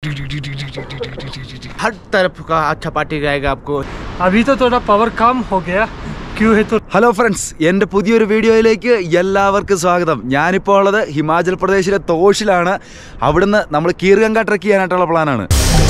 हर तरफ का अच्छा पार्टी रहेगा आपको अभी तो थोड़ा पावर कम हो गया क्यों है तो ഹലോ ഫ്രണ്ട്സ് എൻ്റെ പുതിയൊരു വീഡിയോയിലേക്ക് എല്ലാവർക്കും സ്വാഗതം ഞാനിപ്പോൾ ഉള്ളത് ഹിമാചൽ പ്രദേശിലെ തോഷിലാണ് അവിടുന്ന് നമ്മൾ കീർഗംഗ ട്രക്ക് ചെയ്യാനായിട്ടുള്ള പ്ലാനാണ്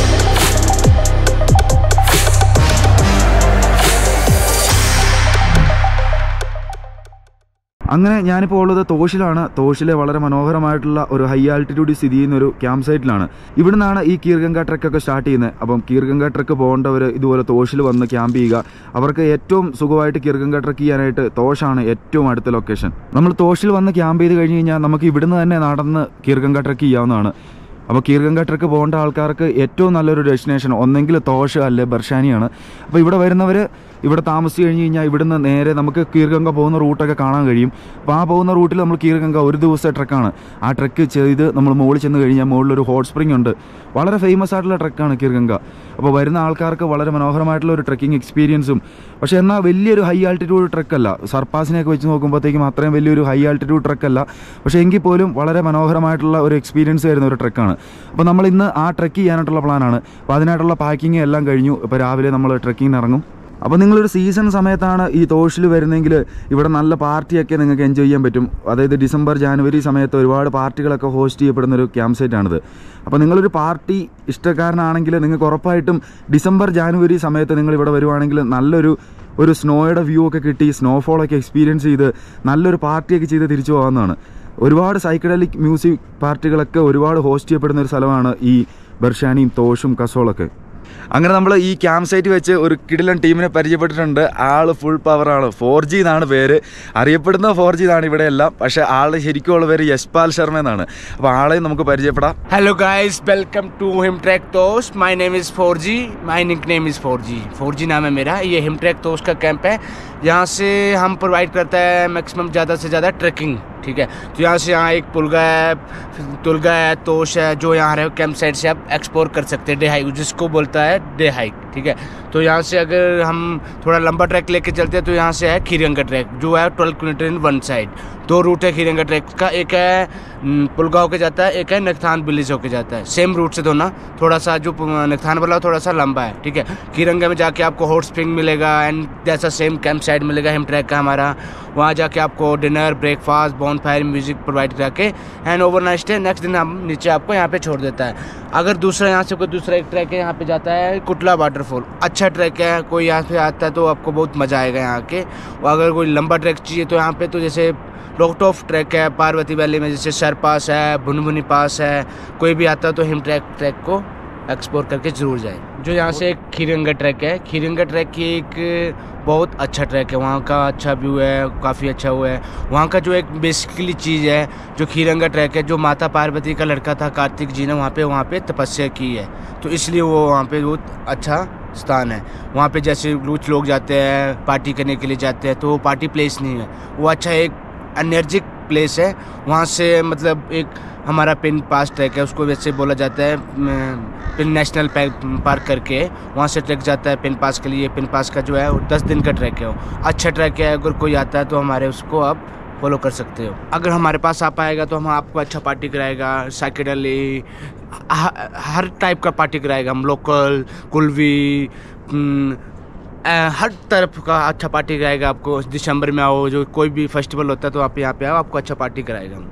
അങ്ങനെ ഞാനിപ്പോൾ ഉള്ളത് തോഷിലാണ് തോഷിലെ വളരെ മനോഹരമായിട്ടുള്ള ഒരു ഹൈ ആൾട്ടിറ്റ്യൂഡിൽ സ്ഥിതി ചെയ്യുന്ന ഒരു ക്യാമ്പ് സൈറ്റിലാണ് ഇവിടുന്നാണ് ഈ കീർഗംഗ ട്രക്കൊക്കെ സ്റ്റാർട്ട് ചെയ്യുന്നത് അപ്പം കീർഗംഗ ട്രക്ക് പോകേണ്ടവർ ഇതുപോലെ തോഷിൽ വന്ന് ക്യാമ്പ് ചെയ്യുക അവർക്ക് ഏറ്റവും സുഖമായിട്ട് കീർഗംഗ ട്രക്ക് ചെയ്യാനായിട്ട് തോഷാണ് ഏറ്റവും അടുത്ത ലൊക്കേഷൻ നമ്മൾ തോഷിൽ വന്ന് ക്യാമ്പ് ചെയ്ത് കഴിഞ്ഞ് കഴിഞ്ഞാൽ നമുക്ക് ഇവിടുന്ന് തന്നെ നടന്ന് കീർഗംഗ ട്രക്ക് ചെയ്യാവുന്നതാണ് അപ്പോൾ കീർഗംഗ ട്രക്ക് പോകേണ്ട ആൾക്കാർക്ക് ഏറ്റവും നല്ലൊരു ഡെസ്റ്റിനേഷൻ ഒന്നെങ്കിൽ തോഷ് അല്ലെ ബർഷാനിയാണ് അപ്പോൾ ഇവിടെ വരുന്നവർ ഇവിടെ താമസിച്ച് കഴിഞ്ഞ് കഴിഞ്ഞാൽ ഇവിടുന്ന് നേരെ നമുക്ക് കീർഗംഗ പോകുന്ന റൂട്ടൊക്കെ കാണാൻ കഴിയും അപ്പോൾ ആ പോകുന്ന റൂട്ടിൽ നമ്മൾ കീർഗംഗ ഒരു ദിവസത്തെ ട്രക്കാണ് ആ ട്രക്ക് ചെയ്ത് നമ്മൾ മുകളിൽ ചെന്ന് കഴിഞ്ഞാൽ മുകളിലൊരു ഹോട്ട് സ്പ്രിംഗ് ഉണ്ട് വളരെ ഫേമസ് ആയിട്ടുള്ള ട്രക്കാണ് കീർഗംഗ അപ്പോൾ വരുന്ന ആൾക്കാർക്ക് വളരെ മനോഹരമായിട്ടുള്ള ഒരു ട്രക്കിംഗ് എക്സ്പീരിയൻസും പക്ഷേ എന്നാൽ വലിയൊരു ഹൈ ആൾട്ടിറ്റ്യൂഡ് ട്രക്കല്ല സർപ്പാസിനെയൊക്കെ വെച്ച് നോക്കുമ്പോഴത്തേക്കും അത്രയും വലിയൊരു ഹൈ ആൾട്ടിറ്റ്യൂഡ് ട്രക്കല്ല പക്ഷേ എങ്കിൽ പോലും വളരെ മനോഹരമായിട്ടുള്ള ഒരു എക്സ്പീരിയൻസ് തരുന്ന ഒരു ട്രക്കാണ് അപ്പോൾ നമ്മൾ ഇന്ന് ആ ട്രക്ക് ചെയ്യാനായിട്ടുള്ള പ്ലാനാണ് അപ്പോൾ അതിനായിട്ടുള്ള പാക്കിംഗ് എല്ലാം കഴിഞ്ഞു ഇപ്പോൾ രാവിലെ നമ്മൾ ട്രക്കിങ്ങിന് ഇറങ്ങും അപ്പോൾ നിങ്ങളൊരു സീസൺ സമയത്താണ് ഈ തോഷിൽ വരുന്നെങ്കിൽ ഇവിടെ നല്ല പാർട്ടിയൊക്കെ നിങ്ങൾക്ക് എൻജോയ് ചെയ്യാൻ പറ്റും അതായത് ഡിസംബർ ജാനുവരി സമയത്ത് ഒരുപാട് പാർട്ടികളൊക്കെ ഹോസ്റ്റ് ചെയ്യപ്പെടുന്ന ഒരു ക്യാമ്പ് സൈറ്റാണിത് അപ്പോൾ നിങ്ങളൊരു പാർട്ടി ഇഷ്ടക്കാരനാണെങ്കിൽ നിങ്ങൾക്ക് ഉറപ്പായിട്ടും ഡിസംബർ ജാനുവരി സമയത്ത് നിങ്ങൾ ഇവിടെ വരുവാണെങ്കിൽ നല്ലൊരു ഒരു സ്നോയുടെ വ്യൂ ഒക്കെ കിട്ടി സ്നോഫോളൊക്കെ എക്സ്പീരിയൻസ് ചെയ്ത് നല്ലൊരു പാർട്ടിയൊക്കെ ചെയ്ത് തിരിച്ചു പോകാവുന്നതാണ് ഒരുപാട് സൈക്കഡലിക് മ്യൂസിക് പാർട്ടികളൊക്കെ ഒരുപാട് ഹോസ്റ്റ് ചെയ്യപ്പെടുന്ന ഒരു സ്ഥലമാണ് ഈ ബർഷാനിയും തോഷും കസോളൊക്കെ അങ്ങനെ നമ്മൾ ഈ ക്യാമ്പ് സൈറ്റ് വെച്ച് ഒരു കിടിലൻ ടീമിനെ പരിചയപ്പെട്ടിട്ടുണ്ട് ആൾ ഫുൾ പവറാണ് ഫോർ ജി എന്നാണ് പേര് അറിയപ്പെടുന്ന ഫോർ ജി എന്നാണ് ഇവിടെ എല്ലാം പക്ഷേ ആളുടെ ശരിക്കുള്ള പേര് യശ്പാൽ ശർമ്മ എന്നാണ് അപ്പോൾ ആളെയും നമുക്ക് പരിചയപ്പെടാം hello guys welcome to Himtrack तोस्ट my name is 4G my nickname is 4G 4G नाम है मेरा ये हिमट्रैक तोस्ट का कैंप है यहाँ से हम प्रोवाइड करता है मैक्सिमम ज़्यादा से ज़्यादा ट्रैकिंग ठीक है तो यहाँ से यहाँ एक पुलगा है तुलगा है तोश है जो यहाँ रहे कैंप साइड से आप एक्सप्लोर कर सकते हैं डे हाइक जिसको बोलता है डे हाइक ठीक है तो यहाँ से अगर हम थोड़ा लंबा ट्रैक लेके चलते हैं तो यहाँ से है खीरंगा ट्रैक जो है twelve kilometre in one side दो रूट है खीरंगा ट्रैक का एक है न, पुलगा होके जाता है एक है नखथान बिलीज होके जाता है सेम रूट से दोनों थोड़ा सा जो पु- नखथान वाला थोड़ा सा लंबा है ठीक है खीरंगा में जाके आपको हॉट स्प्रिंग मिलेगा एंड जैसा सेम कैंप साइड मिलेगा हिम ट्रैक का हमारा वहाँ जाके आपको dinner breakfast bonfire music provide करा के and overnight stay next दिन हम नीचे आपको यहाँ पे छोड़ देता है अगर दूसरा यहाँ से कोई दूसरा एक ट्रैक है यहाँ पे जाता है कुटला वाटरफॉल अच्छा ट्रैक है कोई यहाँ पे आता है तो आपको बहुत मज़ा आएगा यहाँ के और अगर कोई लंबा ट्रैक चाहिए तो यहाँ पे तो जैसे रोकटॉफ ट्रैक है पार्वती वैली में जैसे सर पास है भुनभुनी पास है कोई भी आता है तो हिम ट्रैक ट्रैक को एक्सप्लोर करके ज़रूर जाए जो यहाँ से एक खीरंगा ट्रैक है खीरंगा ट्रैक की एक बहुत अच्छा ट्रैक है वहाँ का अच्छा व्यू है काफ़ी अच्छा वो है वहाँ का जो एक बेसिकली चीज़ है जो खीरंगा ट्रैक है जो माता पार्वती का लड़का था कार्तिक जी ने वहाँ पे वहाँ पे तपस्या की है तो इसलिए वो वहाँ पे बहुत अच्छा स्थान है वहाँ पे जैसे कुछ लोग जाते हैं पार्टी करने के लिए जाते हैं तो वो पार्टी प्लेस नहीं है वो अच्छा एक एनर्जिक प्लेस है वहाँ से मतलब एक हमारा पिन पास ट्रैक है उसको वैसे बोला जाता है म, पिन नेशनल पार्क करके वहाँ से ट्रैक जाता है पिन पास के लिए पिन पास का जो है वो दस दिन का ट्रैक है वो अच्छा ट्रैक है अगर कोई आता है तो हमारे उसको आप फॉलो कर सकते हो अगर हमारे पास आप आएगा तो हम आपको अच्छा पार्टी कराएगा साइकेडली हर टाइप का पार्टी कराएगा हम लोकल कुलवी हम्म, अ, हर तरफ का अच्छा पार्टी कराएगा आपको दिसंबर में आओ जो कोई भी फेस्टिवल होता है तो आप यहाँ पे आओ आपको अच्छा पार्टी कराएगा हम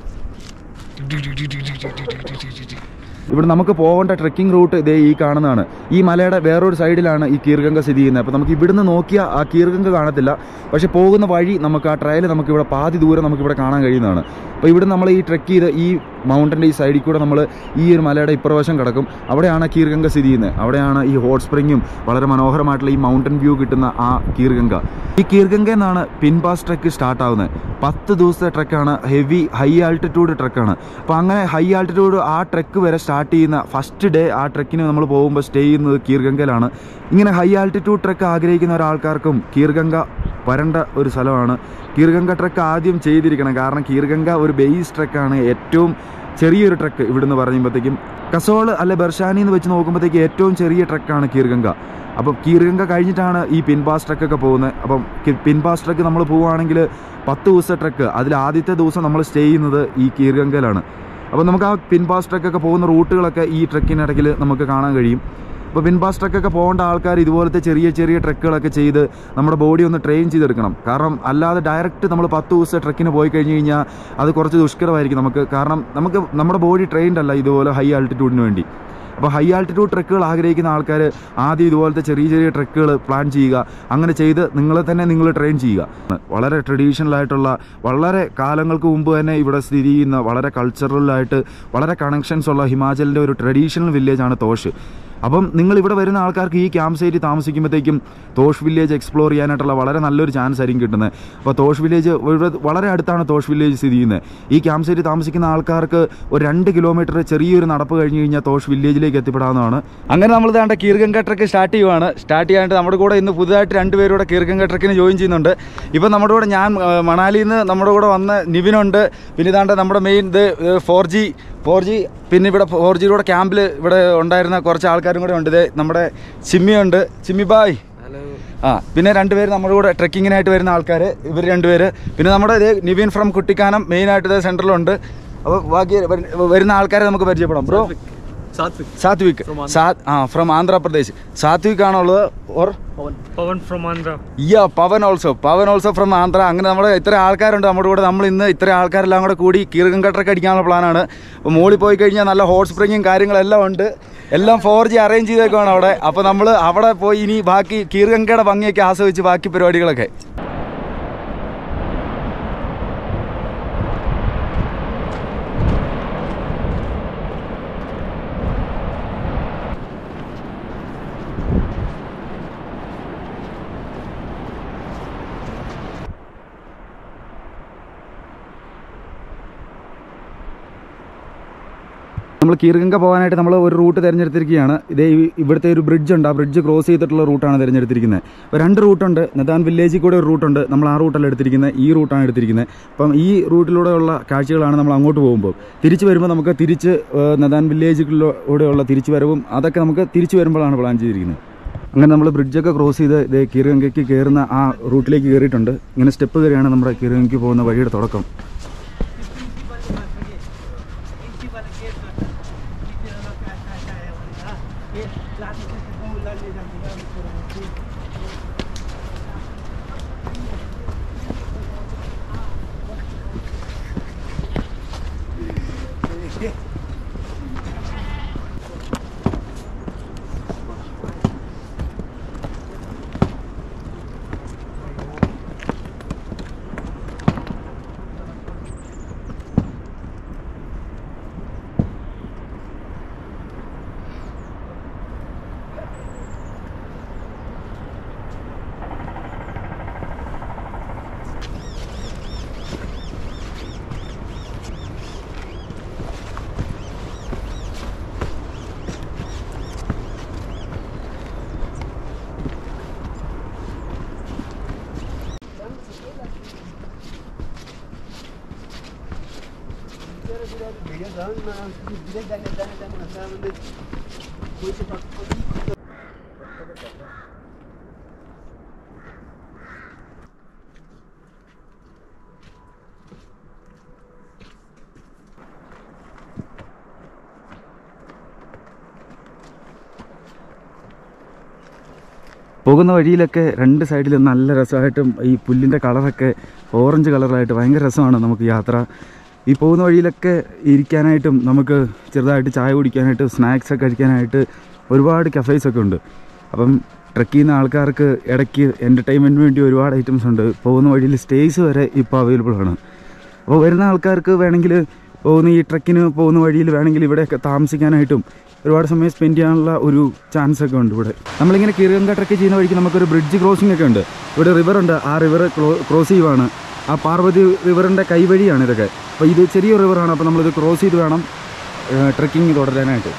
ഇവിടെ നമുക്ക് പോകേണ്ട ട്രെക്കിംഗ് റൂട്ട് ഇതേ ഈ കാണുന്നതാണ് ഈ മലയുടെ വേറൊരു സൈഡിലാണ് ഈ കീർഗംഗ സ്ഥിതി ചെയ്യുന്നത് അപ്പോൾ നമുക്ക് ഇവിടുന്ന് നോക്കിയാൽ ആ കീർഗംഗ കാണത്തില്ല പക്ഷേ പോകുന്ന വഴി നമുക്ക് ആ ട്രയൽ നമുക്ക് ഇവിടെ പാതി ദൂരം നമുക്ക് ഇവിടെ കാണാൻ കഴിയുന്നതാണ് അപ്പോൾ ഇവിടെ നമ്മൾ ഈ ട്രെക്ക് ചെയ്ത് ഈ മൗണ്ടൻ്റെ ഈ സൈഡിൽ കൂടെ നമ്മൾ ഈ ഒരു മലയുടെ ഇപ്പുറവശം കിടക്കും അവിടെയാണ് കീർഗംഗ സ്ഥിതി ചെയ്യുന്നത് അവിടെയാണ് ഈ ഹോട്ട് സ്പ്രിങ്ങും വളരെ മനോഹരമായിട്ടുള്ള ഈ മൗണ്ടൻ വ്യൂ കിട്ടുന്ന ആ കീർഗംഗ ഈ കീർഗംഗയിൽ നിന്നാണ് പിൻപാസ് ട്രക്ക് സ്റ്റാർട്ട് ആവുന്നത് പത്ത് ദിവസത്തെ ട്രക്കാണ് ഹെവി ഹൈ ആൾട്ടിറ്റ്യൂഡ് ട്രക്കാണ് അപ്പോൾ അങ്ങനെ ഹൈ ആൾട്ടിറ്റ്യൂഡ് ആ ട്രക്ക് വരെ സ്റ്റാർട്ട് ചെയ്യുന്ന ഫസ്റ്റ് ഡേ ആ ട്രക്കിന് നമ്മൾ പോകുമ്പോൾ സ്റ്റേ ചെയ്യുന്നത് കീർഗംഗയിലാണ് ഇങ്ങനെ ഹൈ ആൾട്ടിറ്റ്യൂഡ് ട്രക്ക് ആഗ്രഹിക്കുന്ന ഒരാൾക്കാർക്കും കീർഗംഗ വരേണ്ട ഒരു സ്ഥലമാണ് കീർഗംഗ ട്രക്ക് ആദ്യം ചെയ്തിരിക്കണം കാരണം കീർഗംഗ ഒരു ബേസ് ട്രക്കാണ് ഏറ്റവും ചെറിയൊരു ട്രക്ക് ഇവിടുന്ന് പറയുമ്പോഴത്തേക്കും കസോൾ അല്ലെ ബർഷാനി എന്ന് വെച്ച് നോക്കുമ്പോഴത്തേക്ക് ഏറ്റവും ചെറിയ ട്രക്കാണ് കീർഗംഗ അപ്പം കീർഗംഗ കഴിഞ്ഞിട്ടാണ് ഈ പിൻപാസ് ട്രക്കൊക്കെ പോകുന്നത് അപ്പം കി- പിൻപാസ് ട്രക്ക് നമ്മൾ പോവുകയാണെങ്കിൽ പത്ത് ദിവസത്തെ ട്രക്ക് അതിൽ ആദ്യത്തെ ദിവസം നമ്മൾ സ്റ്റേ ചെയ്യുന്നത് ഈ കീർഗംഗയിലാണ് അപ്പോൾ നമുക്ക് ആ പിൻ പാസ് ട്രക്കൊക്കെ പോകുന്ന റൂട്ടുകളൊക്കെ ഈ ട്രക്കിനിടയ്ക്കിൽ നമുക്ക് കാണാൻ കഴിയും അപ്പോൾ പിൻ പാസ് ട്രക്കൊക്കെ പോകേണ്ട ആൾക്കാർ ഇതുപോലത്തെ ചെറിയ ചെറിയ ട്രക്കുകളൊക്കെ ചെയ്ത് നമ്മുടെ ബോഡി ഒന്ന് ട്രെയിൻ ചെയ്തെടുക്കണം കാരണം അല്ലാതെ ഡയറക്റ്റ് നമ്മൾ പത്ത് ദിവസം ട്രക്കിന് പോയി കഴിഞ്ഞ് കഴിഞ്ഞാൽ അത് കുറച്ച് ദുഷ്കരമായിരിക്കും നമുക്ക് കാരണം നമുക്ക് നമ്മുടെ ബോഡി ട്രെയിൻഡ് അല്ല ഇതുപോലെ ഹൈ ആൾട്ടിറ്റ്യൂഡിന് വേണ്ടി അപ്പോൾ ഹൈ ആൾട്ടിറ്റ്യൂഡ് ട്രക്കുകൾ ആഗ്രഹിക്കുന്ന ആൾക്കാർ ആദ്യം ഇതുപോലത്തെ ചെറിയ ചെറിയ ട്രക്കുകൾ പ്ലാൻ ചെയ്യുക അങ്ങനെ ചെയ്ത് നിങ്ങളെ തന്നെ നിങ്ങൾ ട്രെയിൻ ചെയ്യുക വളരെ ട്രഡീഷണൽ ആയിട്ടുള്ള വളരെ കാലങ്ങൾക്ക് മുമ്പ് തന്നെ ഇവിടെ സ്ഥിതി ചെയ്യുന്ന വളരെ കൾച്ചറലായിട്ട് വളരെ കണക്ഷൻസ് ഉള്ള ഹിമാചലിൻ്റെ ഒരു ട്രഡീഷണൽ വില്ലേജാണ് തോഷ് അപ്പം നിങ്ങൾ ഇവിടെ വരുന്ന ആൾക്കാർക്ക് ഈ ക്യാമ്പ് സൈറ്റിൽ താമസിക്കുമ്പോഴത്തേക്കും തോഷ് വില്ലേജ് എക്സ്പ്ലോർ ചെയ്യാനായിട്ടുള്ള വളരെ നല്ലൊരു ചാൻസ് ആയിരിക്കും കിട്ടുന്നത് അപ്പോൾ തോഷ് വില്ലേജ് ഇവിടെ വളരെ അടുത്താണ് തോഷ് വില്ലേജ് സ്ഥിതി ചെയ്യുന്നത് ഈ ക്യാമ്പ് സൈറ്റിൽ താമസിക്കുന്ന ആൾക്കാർക്ക് ഒരു രണ്ട് കിലോമീറ്റർ ചെറിയൊരു നടപ്പ് കഴിഞ്ഞ് കഴിഞ്ഞാൽ തോഷ് വില്ലേജിലേക്ക് എത്തിപ്പെടാവുന്നതാണ് അങ്ങനെ നമ്മൾ ഇതാണ്ട് കീർഗംഗ ട്രക്ക് സ്റ്റാർട്ട് ചെയ്യുവാണ് സ്റ്റാർട്ട് ചെയ്യാനായിട്ട് നമ്മുടെ കൂടെ ഇന്ന് പുതുതായിട്ട് രണ്ടുപേരൂടെ കീർഗംഗ ട്രക്കിന് ജോയിൻ ചെയ്യുന്നുണ്ട് ഇപ്പം നമ്മുടെ കൂടെ ഞാൻ ആ, മണാലിയിൽ നിന്ന് നമ്മുടെ കൂടെ വന്ന നിവിനുണ്ട് പിന്നെ ഇതാണ്ട് നമ്മുടെ മെയിൻ ഇത് ഫോർ ജി ഫോർ ജി പിന്നെ ഇവിടെ ഫോർ ജിയുടെ ക്യാമ്പിൽ ഇവിടെ ഉണ്ടായിരുന്ന കുറച്ച് ആൾക്കാരും കൂടെ ഉണ്ട് ഇത് നമ്മുടെ ചിമ്മിയുണ്ട് ചിമ്മി ബായ് ആ പിന്നെ രണ്ടുപേര് നമ്മുടെ കൂടെ ട്രെക്കിങ്ങിനായിട്ട് വരുന്ന ആൾക്കാർ ഇവർ രണ്ടുപേര് പിന്നെ നമ്മുടെ ഇത് നിവിൻ ഫ്രം കുട്ടിക്കാനം മെയിനായിട്ട് ഇത് സെൻറ്ററിലുണ്ട് അപ്പോൾ ബാക്കി വരു- വരുന്ന ആൾക്കാരെ നമുക്ക് പരിചയപ്പെടാം ബ്രോ സാത്വിക് സാത് ആ ഫ്രം ആന്ധ്രാപ്രദേശ് സാത്വിക് ആണുള്ളത് or Pavan from Andhra. Yeah Pavan also Pavan also from Andhra അങ്ങനെ നമ്മുടെ ഇത്ര ആൾക്കാരുണ്ട് നമ്മുടെ കൂടെ നമ്മൾ ഇന്ന് ഇത്ര ആൾക്കാരെല്ലാം കൂടെ കൂടി കീറുകം കട്ടറൊക്കെ അടിക്കാനുള്ള പ്ലാനാണ് അപ്പോൾ മുകളിൽ പോയി കഴിഞ്ഞാൽ നല്ല ഹോട്ട് സ്പ്രിങ്ങും കാര്യങ്ങളെല്ലാം ഉണ്ട് എല്ലാം ഫോർ ജി അറേഞ്ച് ചെയ്തേക്കുവാണ് അവിടെ അപ്പോൾ നമ്മൾ അവിടെ പോയി ഇനി ബാക്കി കീറുകങ്കയുടെ ഭംഗിയൊക്കെ ആസ്വദിച്ച് ബാക്കി പരിപാടികളൊക്കെ നമ്മൾ കീർഗംഗ പോകാനായിട്ട് നമ്മൾ ഒരു റൂട്ട് തിരഞ്ഞെടുത്തിരിക്കുകയാണ് ഇതേ ഈ- ഇവിടുത്തെ ഒരു ബ്രിഡ്ജ് ഉണ്ട് ആ ബ്രിഡ്ജ് ക്രോസ് ചെയ്തിട്ടുള്ള റൂട്ടാണ് തിരഞ്ഞെടുത്തിരിക്കുന്നത് അപ്പോൾ രണ്ട് റൂട്ടുണ്ട് നദാൻ വില്ലേജിൽ കൂടെ ഒരു റൂട്ടുണ്ട് നമ്മൾ ആ റൂട്ടല്ല എടുത്തിരിക്കുന്നത് ഈ റൂട്ടാണ് എടുത്തിരിക്കുന്നത് അപ്പം ഈ റൂട്ടിലൂടെയുള്ള കാഴ്ചകളാണ് നമ്മൾ അങ്ങോട്ട് പോകുമ്പോൾ തിരിച്ച് വരുമ്പോൾ നമുക്ക് തിരിച്ച് ഏഹ്, നദാൻ വില്ലേജിലൂടെയുള്ള തിരിച്ചു വരവും അതൊക്കെ നമുക്ക് തിരിച്ചു വരുമ്പോഴാണ് പ്ലാൻ ചെയ്തിരിക്കുന്നത് അങ്ങനെ നമ്മൾ ബ്രിഡ്ജൊക്കെ ക്രോസ് ചെയ്ത് ഇതേ കീർഗംഗയ്ക്ക് കയറുന്ന ആ റൂട്ടിലേക്ക് കയറിയിട്ടുണ്ട് ഇങ്ങനെ സ്റ്റെപ്പ് കയറിയാണ് നമ്മുടെ കീർഗംഗയ്ക്ക് പോകുന്ന വഴിയുടെ തുടക്കം പോകുന്ന വഴിയിലൊക്കെ രണ്ട് സൈഡിലും നല്ല രസമായിട്ടും ഈ പുല്ലിൻ്റെ കളറൊക്കെ ഓറഞ്ച് കളറായിട്ട് ഭയങ്കര രസമാണ് നമുക്ക് യാത്ര ഈ പോകുന്ന വഴിയിലൊക്കെ ഇരിക്കാനായിട്ടും നമുക്ക് ചെറുതായിട്ട് ചായ കുടിക്കാനായിട്ട് സ്നാക്സ് ഒക്കെ കഴിക്കാനായിട്ട് ഒരുപാട് കഫേസ് ഒക്കെ ഉണ്ട് അപ്പം ട്രക്ക് ചെയ്യുന്ന ആൾക്കാർക്ക് ഇടയ്ക്ക് എൻ്റർടൈൻമെൻറ്റിന് വേണ്ടി ഒരുപാട് ഐറ്റംസ് ഉണ്ട് പോകുന്ന വഴിയിൽ സ്റ്റേസ് വരെ ഇപ്പോൾ അവൈലബിൾ ആണ് അപ്പോൾ വരുന്ന ആൾക്കാർക്ക് വേണമെങ്കിൽ പോകുന്ന ഈ ട്രക്കിന് പോകുന്ന വഴിയിൽ വേണമെങ്കിൽ ഇവിടെയൊക്കെ താമസിക്കാനായിട്ടും ഒരുപാട് സമയം സ്പെൻഡ് ചെയ്യാനുള്ള ഒരു ചാൻസ് ഒക്കെ ഉണ്ട് ഇവിടെ നമ്മളിങ്ങനെ കീറുകങ്ക ട്രക്ക് ചെയ്യുന്ന വഴിക്ക് നമുക്കൊരു ബ്രിഡ്ജ് ക്രോസിംഗ് ഒക്കെ ഉണ്ട് ഇവിടെ റിവർ ഉണ്ട് ആ റിവർ ക്രോസ് ചെയ്യുവാണ് ആ പാർവതി റിവറിൻ്റെ കൈവഴിയാണ് ഇതൊക്കെ അപ്പോൾ ഇത് ചെറിയ റിവറാണ് അപ്പോൾ നമ്മളിത് ക്രോസ് ചെയ്ത് വേണം ട്രക്കിംഗ് തുടരാനായിട്ട്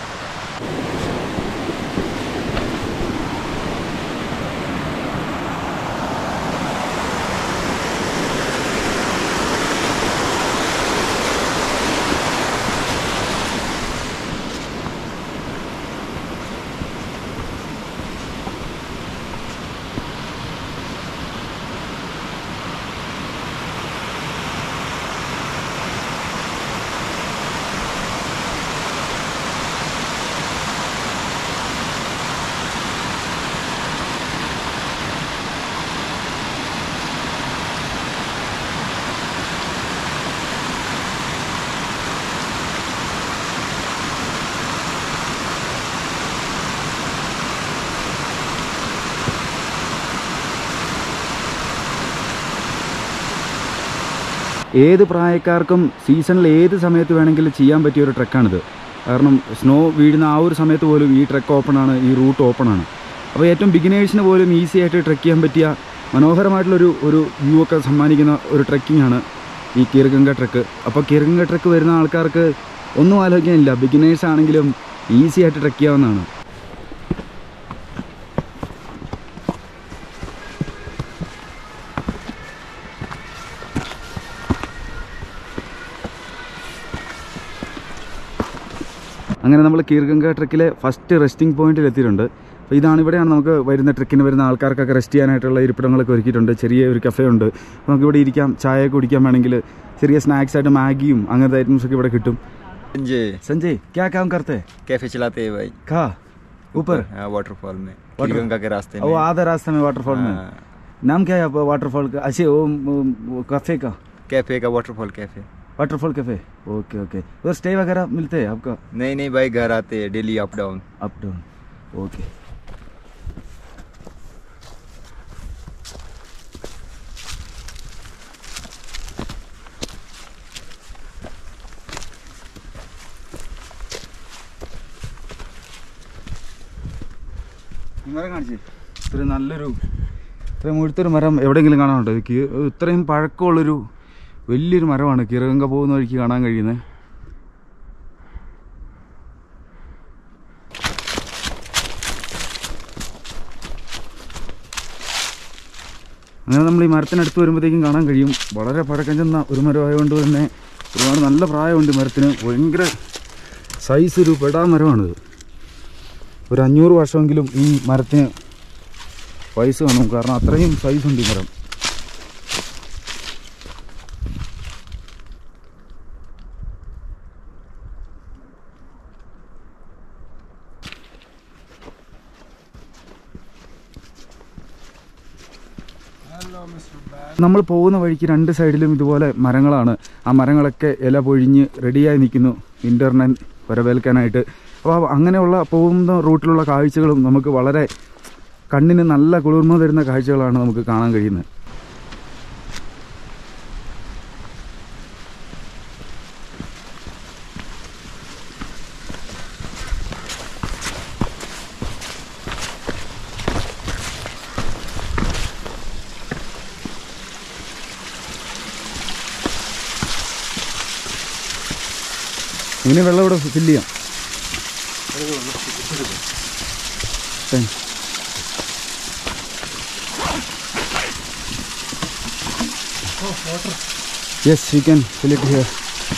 ഏത് പ്രായക്കാർക്കും സീസണിൽ ഏത് സമയത്ത് വേണമെങ്കിലും ചെയ്യാൻ പറ്റിയ ഒരു ട്രെക്കാണിത് കാരണം സ്നോ വീഴുന്ന ആ ഒരു സമയത്ത് പോലും ഈ ട്രെക്ക് ഓപ്പണാണ് ഈ റൂട്ട് ഓപ്പണാണ് അപ്പോൾ ഏറ്റവും ബിഗിനേഴ്സിന് പോലും ഈസി ആയിട്ട് ട്രെക്ക് ചെയ്യാൻ പറ്റിയ മനോഹരമായിട്ടുള്ളൊരു ഒരു വ്യൂ ഒക്കെ സമ്മാനിക്കുന്ന ഒരു ട്രെക്കിംഗ് ആണ് ഈ കീർഗംഗ ട്രെക്ക് അപ്പോൾ കീർഗംഗ ട്രെക്ക് വരുന്ന ആൾക്കാർക്ക് ഒന്നും ആലോചിക്കാനില്ല ബിഗിനേഴ്സ് ആണെങ്കിലും ഈസി ആയിട്ട് ട്രെക്ക് ചെയ്യാവുന്നതാണ് അങ്ങനെ നമ്മൾ കീർഗംഗ ട്രെക്കിലെ ഫസ്റ്റ് റെസ്റ്റിംഗ് പോയിന്റിൽ എത്തിയിട്ടുണ്ട് അപ്പോൾ ഇതാണ് ഇവിടെയാണ് നമുക്ക് വരുന്ന ട്രെക്കിന് വരുന്ന ആൾക്കാർക്കൊക്കെ റെസ്റ്റ് ചെയ്യാനായിട്ടുള്ള ഇരിപ്പിടങ്ങളൊക്കെ ഒരുക്കിയിട്ടുണ്ട് ചെറിയ ഒരു കഫേ ഉണ്ട് അപ്പോൾ നമുക്ക് ഇവിടെ ഇരിക്കാം ചായ കുടിക്കാൻ വേണമെങ്കിൽ ചെറിയ സ്നാക്സ് ആയിട്ട് മാഗിയും അങ്ങനത്തെ ഐറ്റംസ് ഒക്കെ ഇവിടെ കിട്ടും जी संजय क्या काम करते हैं कैफे चलाते हैं भाई कहा ऊपर हाँ वाटरफॉल में गंगा के रास्ते में वो आधा रास्ते में वाटरफॉल में हाँ, नाम क्या है आप वाटरफॉल का अच्छे वो, वो कफे का कैफे का waterfall cafe waterfall cafe okay okay उधर स्टे वगैरह मिलते हैं आपका नहीं नहीं भाई घर आते हैं daily up down up down okay മരം കാണിച്ചേ ഇത്ര നല്ലൊരു ഇത്രയും മുഴുത്തൊരു മരം എവിടെയെങ്കിലും കാണാനുണ്ടോ ഇത് കീ- ഇത്രയും പഴക്കമുള്ളൊരു വലിയൊരു മരമാണ് കിറഗംഗ പോകുന്ന വഴിക്ക് കാണാൻ കഴിയുന്നത് അങ്ങനെ നമ്മൾ ഈ മരത്തിനടുത്ത് വരുമ്പോഴത്തേക്കും കാണാൻ കഴിയും വളരെ പഴക്കം ചെന്ന ഒരു മരമായതുകൊണ്ട് തന്നെ ഒരുപാട് നല്ല പ്രായമുണ്ട് ഈ മരത്തിന് ഭയങ്കര സൈസ് ഒരു പെടാ മരമാണിത് ഒരു അഞ്ഞൂറ് വർഷമെങ്കിലും ഈ മരത്തിന് വയസ്സ് കാണും കാരണം അത്രയും സൈസ് ഉണ്ട് ഈ മരം നമ്മൾ പോകുന്ന വഴിക്ക് രണ്ട് സൈഡിലും ഇതുപോലെ മരങ്ങളാണ് ആ മരങ്ങളൊക്കെ ഇല പൊഴിഞ്ഞ് റെഡിയായി നിൽക്കുന്നു വിൻ്ററിനെ വരവേൽക്കാനായിട്ട് അപ്പോൾ അങ്ങനെയുള്ള പോകുന്ന റൂട്ടിലുള്ള കാഴ്ചകളും നമുക്ക് വളരെ കണ്ണിന് നല്ല കുളിർമ തരുന്ന കാഴ്ചകളാണ് നമുക്ക് കാണാൻ കഴിയുന്നത് ഇങ്ങനെ വെള്ളം ഇവിടെ ഫില്ല് ചെയ്യാം Thanks. Yes, you can fill it here.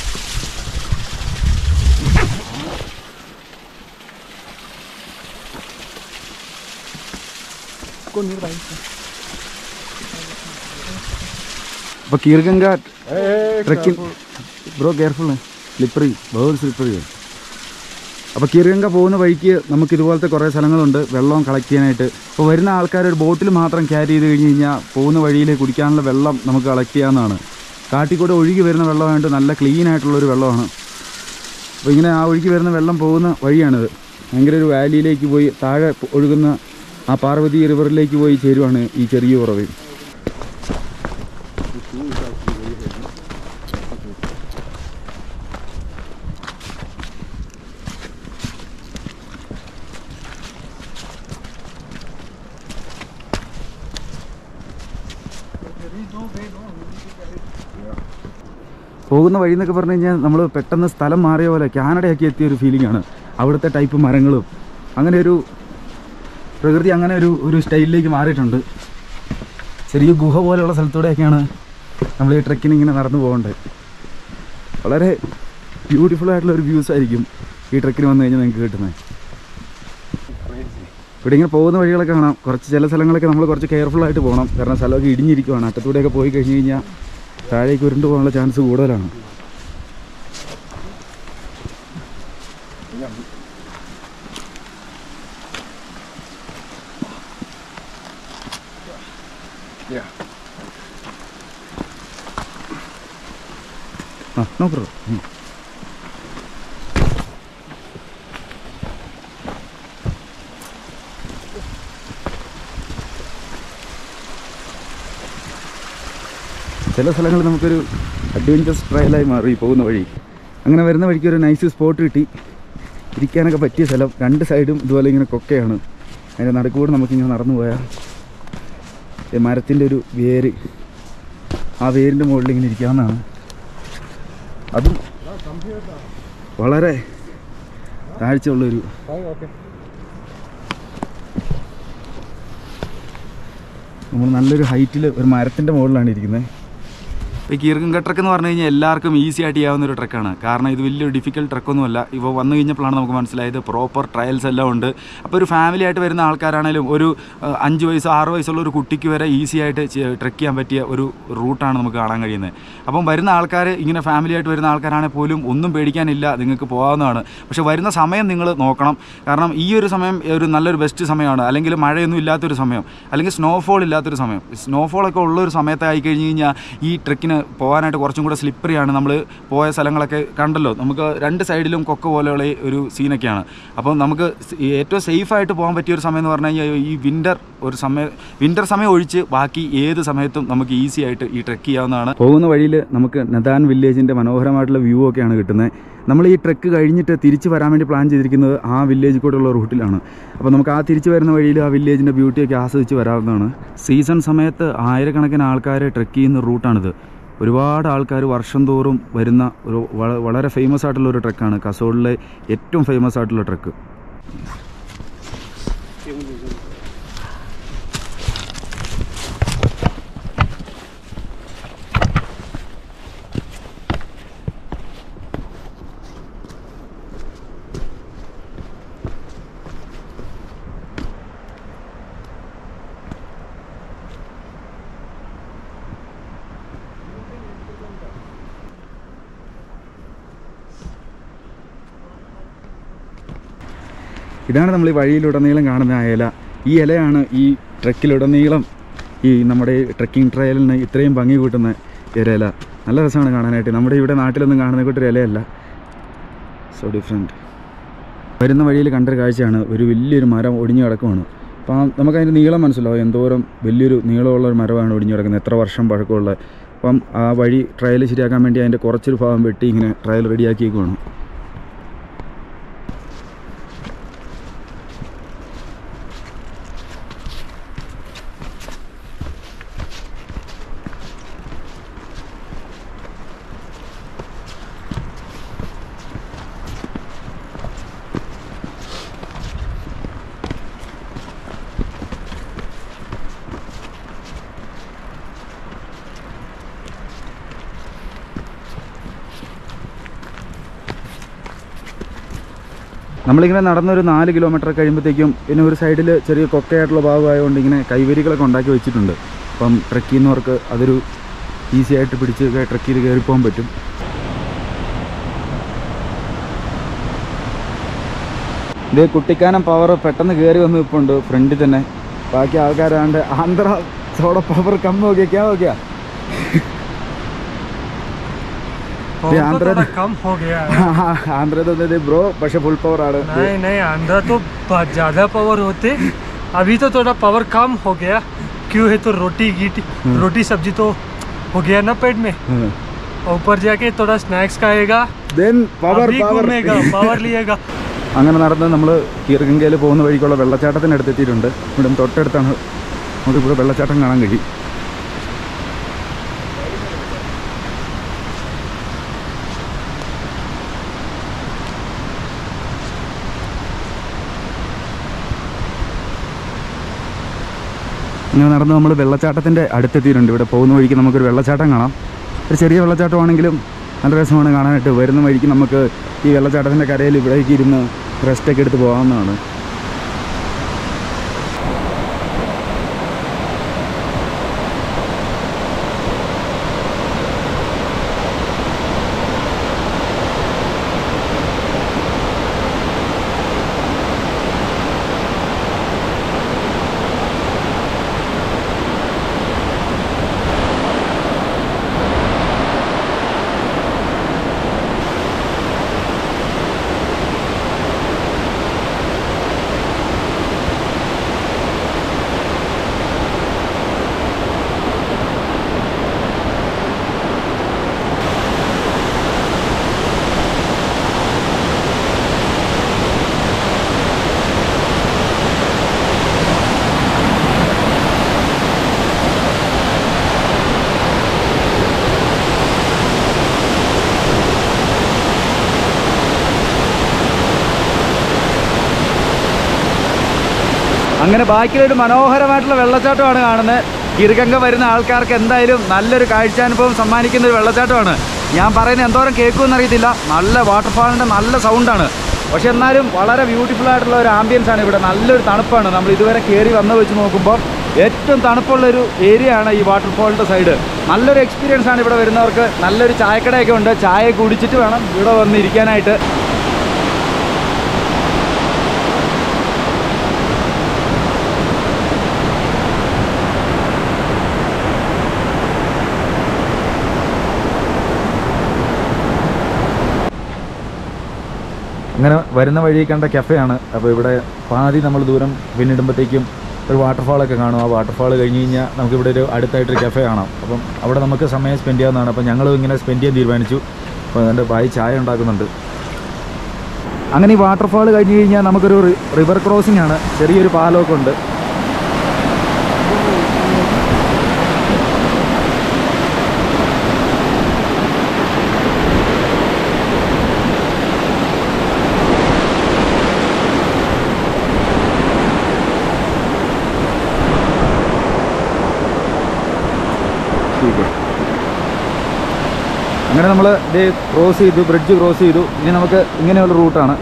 അപ്പോൾ Kheerganga trekking bro careful slippery ബഹുത് സ്ലിപ്പറി അപ്പോൾ കീർഗംഗ പോകുന്ന വഴിക്ക് നമുക്ക് ഇതുപോലത്തെ കുറേ സ്ഥലങ്ങളുണ്ട് വെള്ളം കളക്ട് ചെയ്യാനായിട്ട് അപ്പോൾ വരുന്ന ആൾക്കാർ ഒരു ബോട്ടിൽ മാത്രം ക്യാരി ചെയ്ത് കഴിഞ്ഞ് കഴിഞ്ഞാൽ പോകുന്ന വഴിയിൽ കുടിക്കാനുള്ള വെള്ളം നമുക്ക് കളക്ട് ചെയ്യാവുന്നതാണ് കാട്ടിക്കൂടെ ഒഴുകി വരുന്ന വെള്ളമായിട്ട് നല്ല ക്ലീൻ ആയിട്ടുള്ളൊരു വെള്ളമാണ് അപ്പോൾ ഇങ്ങനെ ആ ഒഴുകി വരുന്ന വെള്ളം പോകുന്ന വഴിയാണിത് ഭയങ്കര ഒരു വാലിയിലേക്ക് പോയി താഴെ ഒഴുകുന്ന ആ പാർവതി റിവറിലേക്ക് പോയി ചേരുവാണ് ഈ ചെറിയ ഉറവ് പോകുന്ന വഴി എന്നൊക്കെ പറഞ്ഞു കഴിഞ്ഞാൽ നമ്മൾ പെട്ടെന്ന് സ്ഥലം മാറിയ പോലെ കാനഡയൊക്കെ എത്തിയ ഒരു ഫീലിംഗ് ആണ് അവിടുത്തെ ടൈപ്പ് മരങ്ങളും അങ്ങനെ ഒരു പ്രകൃതി അങ്ങനെ ഒരു ഒരു സ്റ്റൈലിലേക്ക് മാറിയിട്ടുണ്ട് ചെറിയ ഗുഹ പോലെയുള്ള സ്ഥലത്തൂടെയൊക്കെയാണ് നമ്മൾ ഈ ട്രെക്കിന് ഇങ്ങനെ നടന്നു പോകേണ്ടത് വളരെ ബ്യൂട്ടിഫുൾ ആയിട്ടുള്ള ഒരു വ്യൂസ് ആയിരിക്കും ഈ ട്രെക്കിന് വന്നു കഴിഞ്ഞാൽ നിങ്ങൾക്ക് കിട്ടുന്നത് ഇവിടെ ഇങ്ങനെ പോകുന്ന വഴികളൊക്കെ കാണാം കുറച്ച് ചില സ്ഥലങ്ങളൊക്കെ നമ്മൾ കുറച്ച് കെയർഫുൾ ആയിട്ട് പോകണം കാരണം സ്ഥലമൊക്കെ ഇടിഞ്ഞിരിക്കുവാണ് അറ്റത്തൂടെയൊക്കെ പോയി കഴിഞ്ഞ് കഴിഞ്ഞാൽ താഴേക്ക് ഉരുണ്ട് പോകാനുള്ള ചാൻസ് കൂടുതലാണ് ആ നോ പ്രോബ്ലം ചില സ്ഥലങ്ങൾ നമുക്കൊരു അഡ്വഞ്ചറസ് ട്രയലായി മാറി പോകുന്ന വഴി അങ്ങനെ വരുന്ന വഴിക്ക് ഒരു നൈസ് സ്പോട്ട് കിട്ടി ഇരിക്കാനൊക്കെ പറ്റിയ സ്ഥലം രണ്ട് സൈഡും ഇതുപോലെ ഇങ്ങനെ കൊക്കയാണ് അതിൻ്റെ നടുക്കൂടെ നമുക്കിങ്ങനെ നടന്നു പോയാൽ ഈ മരത്തിൻ്റെ ഒരു വേര് ആ വേരിൻ്റെ മുകളിൽ ഇങ്ങനെ ഇരിക്കാവുന്നതാണ് അതും വളരെ താഴ്ചയുള്ളൊരു നമ്മൾ നല്ലൊരു ഹൈറ്റിൽ ഒരു മരത്തിൻ്റെ മുകളിലാണ് ഇരിക്കുന്നത് ഈ കീർഗംഗ ട്രക്ക് എന്ന് പറഞ്ഞു കഴിഞ്ഞാൽ എല്ലാവർക്കും ഈസി ആയിട്ട് ചെയ്യാവുന്ന ഒരു ട്രക്കാണ് കാരണം ഇത് വലിയൊരു ഡിഫിക്കൽട്ട് ട്രക്കൊന്നുമല്ല ഇപ്പോൾ വന്നു കഴിഞ്ഞപ്പോഴാണ് നമുക്ക് മനസ്സിലായത് പ്രോപ്പർ ട്രയൽസ് എല്ലാം ഉണ്ട് അപ്പോൾ ഒരു ഫാമിലി ആയിട്ട് വരുന്ന ആൾക്കാരാണേലും ഒരു അഹ്, അഞ്ച് വയസ്സ് ആറ് വയസ്സുള്ള ഒരു കുട്ടിക്ക് വരെ ഈസി ആയിട്ട് ട്രക്ക് ചെയ്യാൻ പറ്റിയ ഒരു റൂട്ടാണ് നമുക്ക് കാണാൻ കഴിയുന്നത് അപ്പം വരുന്ന ആൾക്കാർ ഇങ്ങനെ ഫാമിലി ആയിട്ട് വരുന്ന ആൾക്കാരാണെങ്കിൽ പോലും ഒന്നും പേടിക്കാനില്ല നിങ്ങൾക്ക് പോകാവുന്നതാണ് പക്ഷേ വരുന്ന സമയം നിങ്ങൾ നോക്കണം കാരണം ഈ ഒരു സമയം ഒരു നല്ലൊരു ബെസ്റ്റ് സമയമാണ് അല്ലെങ്കിൽ മഴയൊന്നും ഇല്ലാത്തൊരു സമയം അല്ലെങ്കിൽ സ്നോഫോൾ ഇല്ലാത്തൊരു സമയം സ്നോഫോളൊക്കെ ഉള്ള ഒരു സമയത്ത് ആയി കഴിഞ്ഞ് കഴിഞ്ഞാൽ ഈ ട്രക്കിന് പോകാനായിട്ട് കുറച്ചും കൂടെ സ്ലിപ്പറിയാണ് നമ്മൾ പോയ സ്ഥലങ്ങളൊക്കെ കണ്ടല്ലോ നമുക്ക് രണ്ട് സൈഡിലും കൊക്ക പോലെയുള്ള ഒരു സീനൊക്കെയാണ് അപ്പം നമുക്ക് സ് ഏറ്റവും സേഫായിട്ട് പോകാൻ പറ്റിയ ഒരു സമയം എന്ന് പറഞ്ഞു കഴിഞ്ഞാൽ ഈ വിൻ്റർ ഒരു സമയം വിൻ്റർ സമയം ഒഴിച്ച് ബാക്കി ഏത് സമയത്തും നമുക്ക് ഈസി ആയിട്ട് ഈ ട്രക്ക് ചെയ്യാവുന്നതാണ് പോകുന്ന വഴിയിൽ നമുക്ക് നദാൻ വില്ലേജിൻ്റെ മനോഹരമായിട്ടുള്ള വ്യൂ ഒക്കെയാണ് കിട്ടുന്നത് നമ്മൾ ഈ ട്രക്ക് കഴിഞ്ഞിട്ട് തിരിച്ച് വരാൻ വേണ്ടി പ്ലാൻ ചെയ്തിരിക്കുന്നത് ആ വില്ലേജിൽ കൂടെയുള്ള റൂട്ടിലാണ് അപ്പോൾ നമുക്ക് ആ തിരിച്ച് വരുന്ന വഴിയിൽ ആ വില്ലേജിൻ്റെ ബ്യൂട്ടിയൊക്കെ ആസ്വദിച്ച് വരാവുന്നതാണ് സീസൺ സമയത്ത് ആയിരക്കണക്കിന് ആൾക്കാർ ട്രക്ക് ചെയ്യുന്ന റൂട്ടാണിത് ഒരുപാട് ആൾക്കാർ വർഷം തോറും വരുന്ന ഒരു വള- വളരെ ഫേമസ് ആയിട്ടുള്ള ഒരു ട്രക്കാണ് കസോളിലെ ഏറ്റവും ഫേമസ് ആയിട്ടുള്ള ട്രക്ക് ഇതാണ് നമ്മൾ ഈ വഴിയിലുടനീളം കാണുന്ന ആ ഇല ഈ ഇലയാണ് ഈ ട്രക്കിലുടനീളം ഈ നമ്മുടെ ട്രക്കിംഗ് ട്രയലിന് ഇത്രയും ഭംഗി കൂട്ടുന്ന ഈ ഒരു ഇല നല്ല രസമാണ് കാണാനായിട്ട് നമ്മുടെ ഇവിടെ നാട്ടിലൊന്നും കാണുന്ന കൂട്ടൊരു ഇലയല്ല സോ ഡിഫറെൻറ്റ് വരുന്ന വഴിയിൽ കണ്ടൊരു കാഴ്ചയാണ് ഒരു വലിയൊരു മരം ഒടിഞ്ഞു കിടക്കുവാണ് അപ്പോൾ ആ നമുക്കതിൻ്റെ നീളം മനസ്സിലാവും എന്തോരം വലിയൊരു നീളമുള്ള ഒരു മരമാണ് ഒടിഞ്ഞു കിടക്കുന്നത് എത്ര വർഷം പഴക്കമുള്ള അപ്പം ആ വഴി ട്രയൽ ശരിയാക്കാൻ വേണ്ടി അതിൻ്റെ കുറച്ചൊരു ഭാഗം വെട്ടി ഇങ്ങനെ ട്രയൽ റെഡിയാക്കിയേക്കുവാണ് നമ്മളിങ്ങനെ നടന്നൊരു നാല് കിലോമീറ്റർ കഴിയുമ്പോഴത്തേക്കും പിന്നെ ഒരു സൈഡിൽ ചെറിയ കൊക്കയായിട്ടുള്ള ഭാഗമായതുകൊണ്ട് ഇങ്ങനെ കൈവരികളൊക്കെ ഉണ്ടാക്കി വെച്ചിട്ടുണ്ട് അപ്പം ട്രക്ക് ചെയ്യുന്നവർക്ക് അതൊരു ഈസി ആയിട്ട് പിടിച്ച് ട്രക്ക് ചെയ്ത് കയറിപ്പോകാൻ പറ്റും ഇത് കുട്ടിക്കാനം പവർ പെട്ടെന്ന് കയറി വന്ന് നിൽപ്പുണ്ട് ഫ്രണ്ടിൽ തന്നെ ബാക്കി ആൾക്കാരാണ്ട് ആന്ധ്ര സോഡ പവർ കം നോക്കിയാ ക്യാ നോക്കിയാ पावर तो आंध्र- थोड़ा कम हो गया है ആന്ധ്ര തന്നെ ബ്രോ പക്ഷെ ഫുൾ പവർ ആണ് नहीं नहीं आंध्रा तो बहुत ज़्यादा पावर होते अभी तो थोड़ा पावर कम हो गया क्यों है तो रोटी गीट रोटी सब्जी तो हो गया ना पेट में ഉം. और ऊपर जाके थोड़ा स्नैक्स खाएगा Then power, अभी power. घूमेगा पावर लिएगा അങ്ങനെ നടന്ന് നമ്മൾ കീർഗംഗയിൽ പോകുന്ന വഴിക്കുള്ള വെള്ളച്ചാട്ടത്തിൻ്റെ അടുത്തെത്തിയിട്ടുണ്ട് ഇവിടെ തൊട്ടടുത്താണ് നമുക്കിവിടെ വെള്ളച്ചാട്ടം കാണാൻ കഴിയും ഇങ്ങനെ നടന്ന് നമ്മൾ വെള്ളച്ചാട്ടത്തിൻ്റെ അടുത്തെത്തിയിട്ടുണ്ട് ഇവിടെ പോകുന്ന വഴിക്ക് നമുക്കൊരു വെള്ളച്ചാട്ടം കാണാം ഒരു ചെറിയ വെള്ളച്ചാട്ടമാണെങ്കിലും നല്ല രസമാണ് കാണാനായിട്ട് വരുന്ന വഴിക്ക് നമുക്ക് ഈ വെള്ളച്ചാട്ടത്തിൻ്റെ കരയിൽ ഇവിടേക്ക് ഇരുന്ന് റെസ്റ്റൊക്കെ എടുത്ത് പോകാവുന്നതാണ് അങ്ങനെ ബാക്കിലൊരു മനോഹരമായിട്ടുള്ള വെള്ളച്ചാട്ടമാണ് കാണുന്നത് കിരുഗംഗ വരുന്ന ആൾക്കാർക്ക് എന്തായാലും നല്ലൊരു കാഴ്ചാനുഭവം സമ്മാനിക്കുന്ന ഒരു വെള്ളച്ചാട്ടമാണ് ഞാൻ പറയുന്നത് എന്തോരം കേൾക്കുമെന്ന് അറിയത്തില്ല നല്ല വാട്ടർഫാളിൻ്റെ നല്ല സൗണ്ടാണ് പക്ഷെ എന്നാലും വളരെ ബ്യൂട്ടിഫുൾ ആയിട്ടുള്ള ഒരു ആംബിയൻസ് ആണ് ഇവിടെ നല്ലൊരു തണുപ്പാണ് നമ്മൾ ഇതുവരെ കയറി വന്ന് വെച്ച് നോക്കുമ്പോൾ ഏറ്റവും തണുപ്പുള്ളൊരു ഏരിയ ആണ് ഈ വാട്ടർഫാളിൻ്റെ സൈഡ് നല്ലൊരു എക്സ്പീരിയൻസ് ആണ് ഇവിടെ വരുന്നവർക്ക് നല്ലൊരു ചായക്കടയൊക്കെ ഉണ്ട് ചായ കുടിച്ചിട്ട് വേണം ഇവിടെ വന്ന് ഇരിക്കാനായിട്ട് അങ്ങനെ വരുന്ന വഴി കണ്ട കഫേയാണ് അപ്പോൾ ഇവിടെ പാതി നമ്മൾ ദൂരം പിന്നിടുമ്പോഴത്തേക്കും ഒരു വാട്ടർഫാളൊക്കെ കാണും ആ വാട്ടർഫാൾ കഴിഞ്ഞ് കഴിഞ്ഞാൽ നമുക്ക് ഇവിടെ ഒരു അടുത്തായിട്ടൊരു കഫേ കാണാം അപ്പം അവിടെ നമുക്ക് സമയം സ്പെൻഡ് ചെയ്യാവുന്നതാണ് അപ്പം ഞങ്ങളും ഇങ്ങനെ സ്പെൻഡ് ചെയ്യാൻ തീരുമാനിച്ചു അപ്പോൾ എൻ്റെ ഭായി ചായ ഉണ്ടാക്കുന്നുണ്ട് അങ്ങനെ ഈ വാട്ടർഫാൾ കഴിഞ്ഞ് കഴിഞ്ഞാൽ നമുക്കൊരു റി- റിവർ ക്രോസിംഗ് ആണ് ചെറിയൊരു പാലമൊക്കെ ഉണ്ട് അങ്ങനെ നമ്മൾ ഇത് ക്രോസ് ചെയ്തു ബ്രിഡ്ജ് ക്രോസ് ചെയ്തു ഇനി നമുക്ക് ഇങ്ങനെയുള്ള റൂട്ടാണ്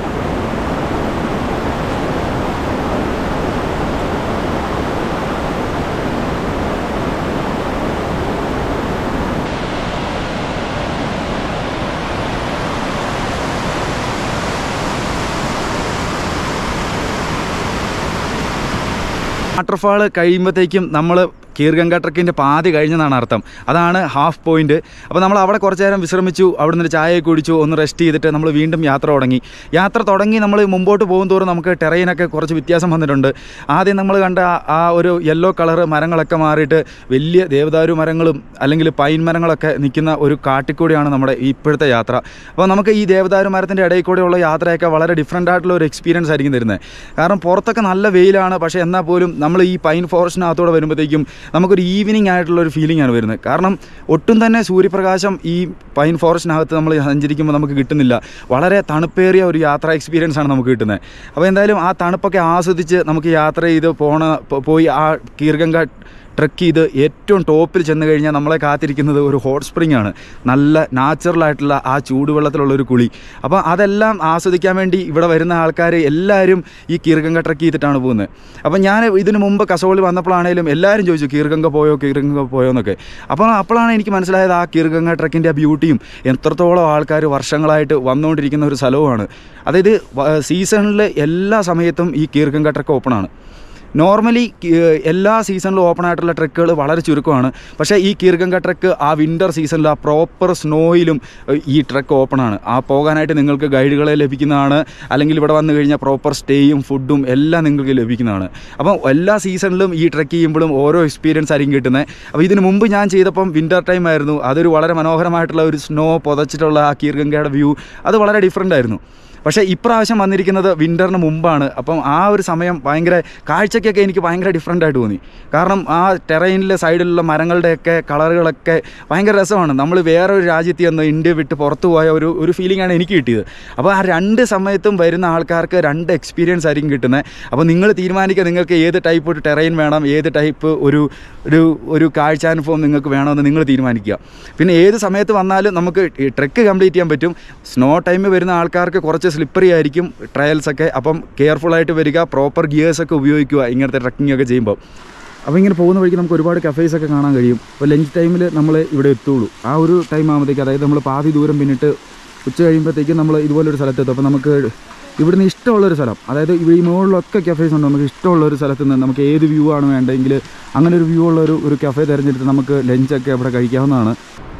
വാട്ടർഫാൾ കഴിയുമ്പോഴത്തേക്കും നമ്മൾ കീർഗംഗ ട്രക്കിൻ്റെ പാതി കഴിഞ്ഞെന്നാണ് അർത്ഥം അതാണ് ഹാഫ് പോയിന്റ് അപ്പോൾ നമ്മൾ അവിടെ കുറച്ച് നേരം വിശ്രമിച്ചു അവിടെ നിന്ന് ചായയൊക്കെ കുടിച്ചു ഒന്ന് റെസ്റ്റ് ചെയ്തിട്ട് നമ്മൾ വീണ്ടും യാത്ര തുടങ്ങി യാത്ര തുടങ്ങി നമ്മൾ മുമ്പോട്ട് പോകും തോറും നമുക്ക് ടെറൈനൊക്കെ കുറച്ച് വ്യത്യാസം വന്നിട്ടുണ്ട് ആദ്യം നമ്മൾ കണ്ട ആ- ആ ഒരു യെല്ലോ കളർ മരങ്ങളൊക്കെ മാറിയിട്ട് വലിയ ദേവദാരു മരങ്ങളും അല്ലെങ്കിൽ പൈൻ മരങ്ങളൊക്കെ നിൽക്കുന്ന ഒരു കാട്ടിക്കൂടിയാണ് നമ്മുടെ ഇപ്പോഴത്തെ യാത്ര അപ്പോൾ നമുക്ക് ഈ ദേവദാരു മരത്തിൻ്റെ ഇടയിൽ കൂടെയുള്ള യാത്രയൊക്കെ വളരെ ഡിഫറെൻ്റ് ആയിട്ടുള്ള ഒരു എക്സ്പീരിയൻസ് ആയിരിക്കും തരുന്നത് കാരണം പുറത്തൊക്കെ നല്ല വെയിലാണ് പക്ഷേ എന്നാൽ പോലും നമ്മൾ ഈ പൈൻ ഫോറസ്റ്റിനകത്തൂടെ വരുമ്പോഴത്തേക്കും നമുക്കൊരു ഈവനിങ് ആയിട്ടുള്ള ഒരു ഫീലിംഗ് ആണ് വരുന്നത് കാരണം ഒട്ടും തന്നെ സൂര്യപ്രകാശം ഈ പൈൻ ഫോറസ്റ്റിനകത്ത് നമ്മൾ സഞ്ചരിക്കുമ്പോൾ നമുക്ക് കിട്ടുന്നില്ല വളരെ തണുപ്പേറിയ ഒരു യാത്രാ എക്സ്പീരിയൻസ് ആണ് നമുക്ക് കിട്ടുന്നത് അപ്പോൾ എന്തായാലും ആ തണുപ്പൊക്കെ ആസ്വദിച്ച് നമുക്ക് യാത്ര ചെയ്ത് പോണ പോ- പോയി ആ കീർഗംഗ ട്രക്ക് ചെയ്ത് ഏറ്റവും ടോപ്പിൽ ചെന്ന് കഴിഞ്ഞാൽ നമ്മളെ കാത്തിരിക്കുന്നത് ഒരു ഹോട്ട് സ്പ്രിംഗ് ആണ് നല്ല നാച്ചുറൽ ആയിട്ടുള്ള ആ ചൂടുവെള്ളത്തിലുള്ള ഒരു കുളി അപ്പോൾ അതെല്ലാം ആസ്വദിക്കാൻ വേണ്ടി ഇവിടെ വരുന്ന ആൾക്കാർ എല്ലാവരും ഈ കീർഗംഗ ട്രക്ക് ചെയ്തിട്ടാണ് പോകുന്നത് അപ്പോൾ ഞാൻ ഇതിന് മുമ്പ് കസോളിൽ വന്നപ്പോഴാണേലും എല്ലാവരും ചോദിച്ചു കീർഗംഗ പോയോ കീർഗംഗ പോയോ എന്നൊക്കെ അപ്പോൾ അപ്പോഴാണ് എനിക്ക് മനസ്സിലായത് ആ കീർഗംഗ ട്രക്കിൻ്റെ ആ ബ്യൂട്ടിയും എത്രത്തോളം ആൾക്കാർ വർഷങ്ങളായിട്ട് വന്നുകൊണ്ടിരിക്കുന്ന ഒരു സ്ഥലവുമാണ് അതായത് സീസണിൽ എല്ലാ സമയത്തും ഈ കീർഗംഗ ട്രക്ക് ഓപ്പണാണ് നോർമലി എല്ലാ സീസണിലും ഓപ്പൺ ആയിട്ടുള്ള ട്രക്കുകൾ വളരെ ചുരുക്കമാണ് പക്ഷേ ഈ കീർഗംഗ ട്രക്ക് ആ വിൻ്റർ സീസണിൽ ആ പ്രോപ്പർ സ്നോയിലും ഏഹ്, ഈ ട്രക്ക് ഓപ്പണാണ് ആ പോകാനായിട്ട് നിങ്ങൾക്ക് ഗൈഡുകളെ ലഭിക്കുന്നതാണ് അല്ലെങ്കിൽ ഇവിടെ വന്നു കഴിഞ്ഞാൽ പ്രോപ്പർ സ്റ്റേയും ഫുഡും എല്ലാം നിങ്ങൾക്ക് ലഭിക്കുന്നതാണ് അപ്പം എല്ലാ സീസണിലും ഈ ട്രക്ക് ചെയ്യുമ്പോഴും ഓരോ എക്സ്പീരിയൻസ് ആയിരിക്കും കിട്ടുന്നത് അപ്പോൾ ഇതിന് മുമ്പ് ഞാൻ ചെയ്തപ്പം വിൻ്റർ ടൈം ആയിരുന്നു അതൊരു വളരെ മനോഹരമായിട്ടുള്ള ഒരു സ്നോ പുതച്ചിട്ടുള്ള ആ കീർഗംഗയുടെ വ്യൂ അത് വളരെ ഡിഫറെൻ്റ് ആയിരുന്നു പക്ഷേ ഇപ്രാവശ്യം വന്നിരിക്കുന്നത് വിൻ്ററിന് മുമ്പാണ് അപ്പം ആ ഒരു സമയം ഭയങ്കര കാഴ്ചയ്ക്കൊക്കെ എനിക്ക് ഭയങ്കര ഡിഫറെൻ്റ് ആയിട്ട് തോന്നി കാരണം ആ ടെറൈനിലെ സൈഡിലുള്ള മരങ്ങളുടെയൊക്കെ കളറുകളൊക്കെ ഭയങ്കര രസമാണ് നമ്മൾ വേറെ ഒരു രാജ്യത്ത് ചെന്ന് ഇന്ത്യ വിട്ട് പുറത്തു പോയ ഒരു ഒരു ഫീലിംഗ് ആണ് എനിക്ക് കിട്ടിയത് അപ്പോൾ ആ രണ്ട് സമയത്തും വരുന്ന ആൾക്കാർക്ക് രണ്ട് എക്സ്പീരിയൻസ് ആയിരിക്കും കിട്ടുന്നത് അപ്പോൾ നിങ്ങൾ തീരുമാനിക്കുക നിങ്ങൾക്ക് ഏത് ടൈപ്പ് ഒരു ടെറൈൻ വേണം ഏത് ടൈപ്പ് ഒരു ഒരു ഒരു കാഴ്ചാനുഭവം നിങ്ങൾക്ക് വേണമെന്ന് നിങ്ങൾ തീരുമാനിക്കുക പിന്നെ ഏത് സമയത്ത് വന്നാലും നമുക്ക് ട്രെക്ക് കംപ്ലീറ്റ് ചെയ്യാൻ പറ്റും സ്നോ ടൈമിൽ വരുന്ന ആൾക്കാർക്ക് കുറച്ച് സ്ലിപ്പറി ആയിരിക്കും ട്രയൽസ് ഒക്കെ അപ്പം കെയർഫുൾ ആയിട്ട് വരിക പ്രോപ്പർ ഗിയേഴ്സ് ഒക്കെ ഉപയോഗിക്കുക ഇങ്ങനത്തെ ട്രക്കിംഗ് ഒക്കെ ചെയ്യുമ്പോൾ അപ്പോൾ ഇങ്ങനെ പോകുന്ന വഴിക്ക് നമുക്ക് ഒരുപാട് കഫേസ് ഒക്കെ കാണാൻ കഴിയും അപ്പോൾ ലഞ്ച് ടൈമിൽ നമ്മൾ ഇവിടെ എത്തുള്ളൂ ആ ഒരു ടൈം ആകുമ്പോഴത്തേക്ക് അതായത് നമ്മൾ പാതി ദൂരം പിന്നിട്ട് ഉച്ച കഴിയുമ്പോഴത്തേക്കും നമ്മൾ ഇതുപോലൊരു സ്ഥലത്തെത്തും അപ്പോൾ നമുക്ക് ഇവിടുന്ന് ഇഷ്ടമുള്ളൊരു സ്ഥലം അതായത് ഇവിടെ ഈ മുകളിലൊക്കെ കഫേസ് ഉണ്ട് നമുക്ക് ഇഷ്ടമുള്ള ഒരു സ്ഥലത്ത് നിന്ന് നമുക്ക് ഏത് വ്യൂ ആണ് വേണ്ടെങ്കിൽ അങ്ങനെ ഒരു വ്യൂ ഉള്ള ഒരു ഒരു കഫേ തിരഞ്ഞെടുത്ത് നമുക്ക് ലഞ്ചൊക്കെ അവിടെ കഴിക്കാവുന്നതാണ്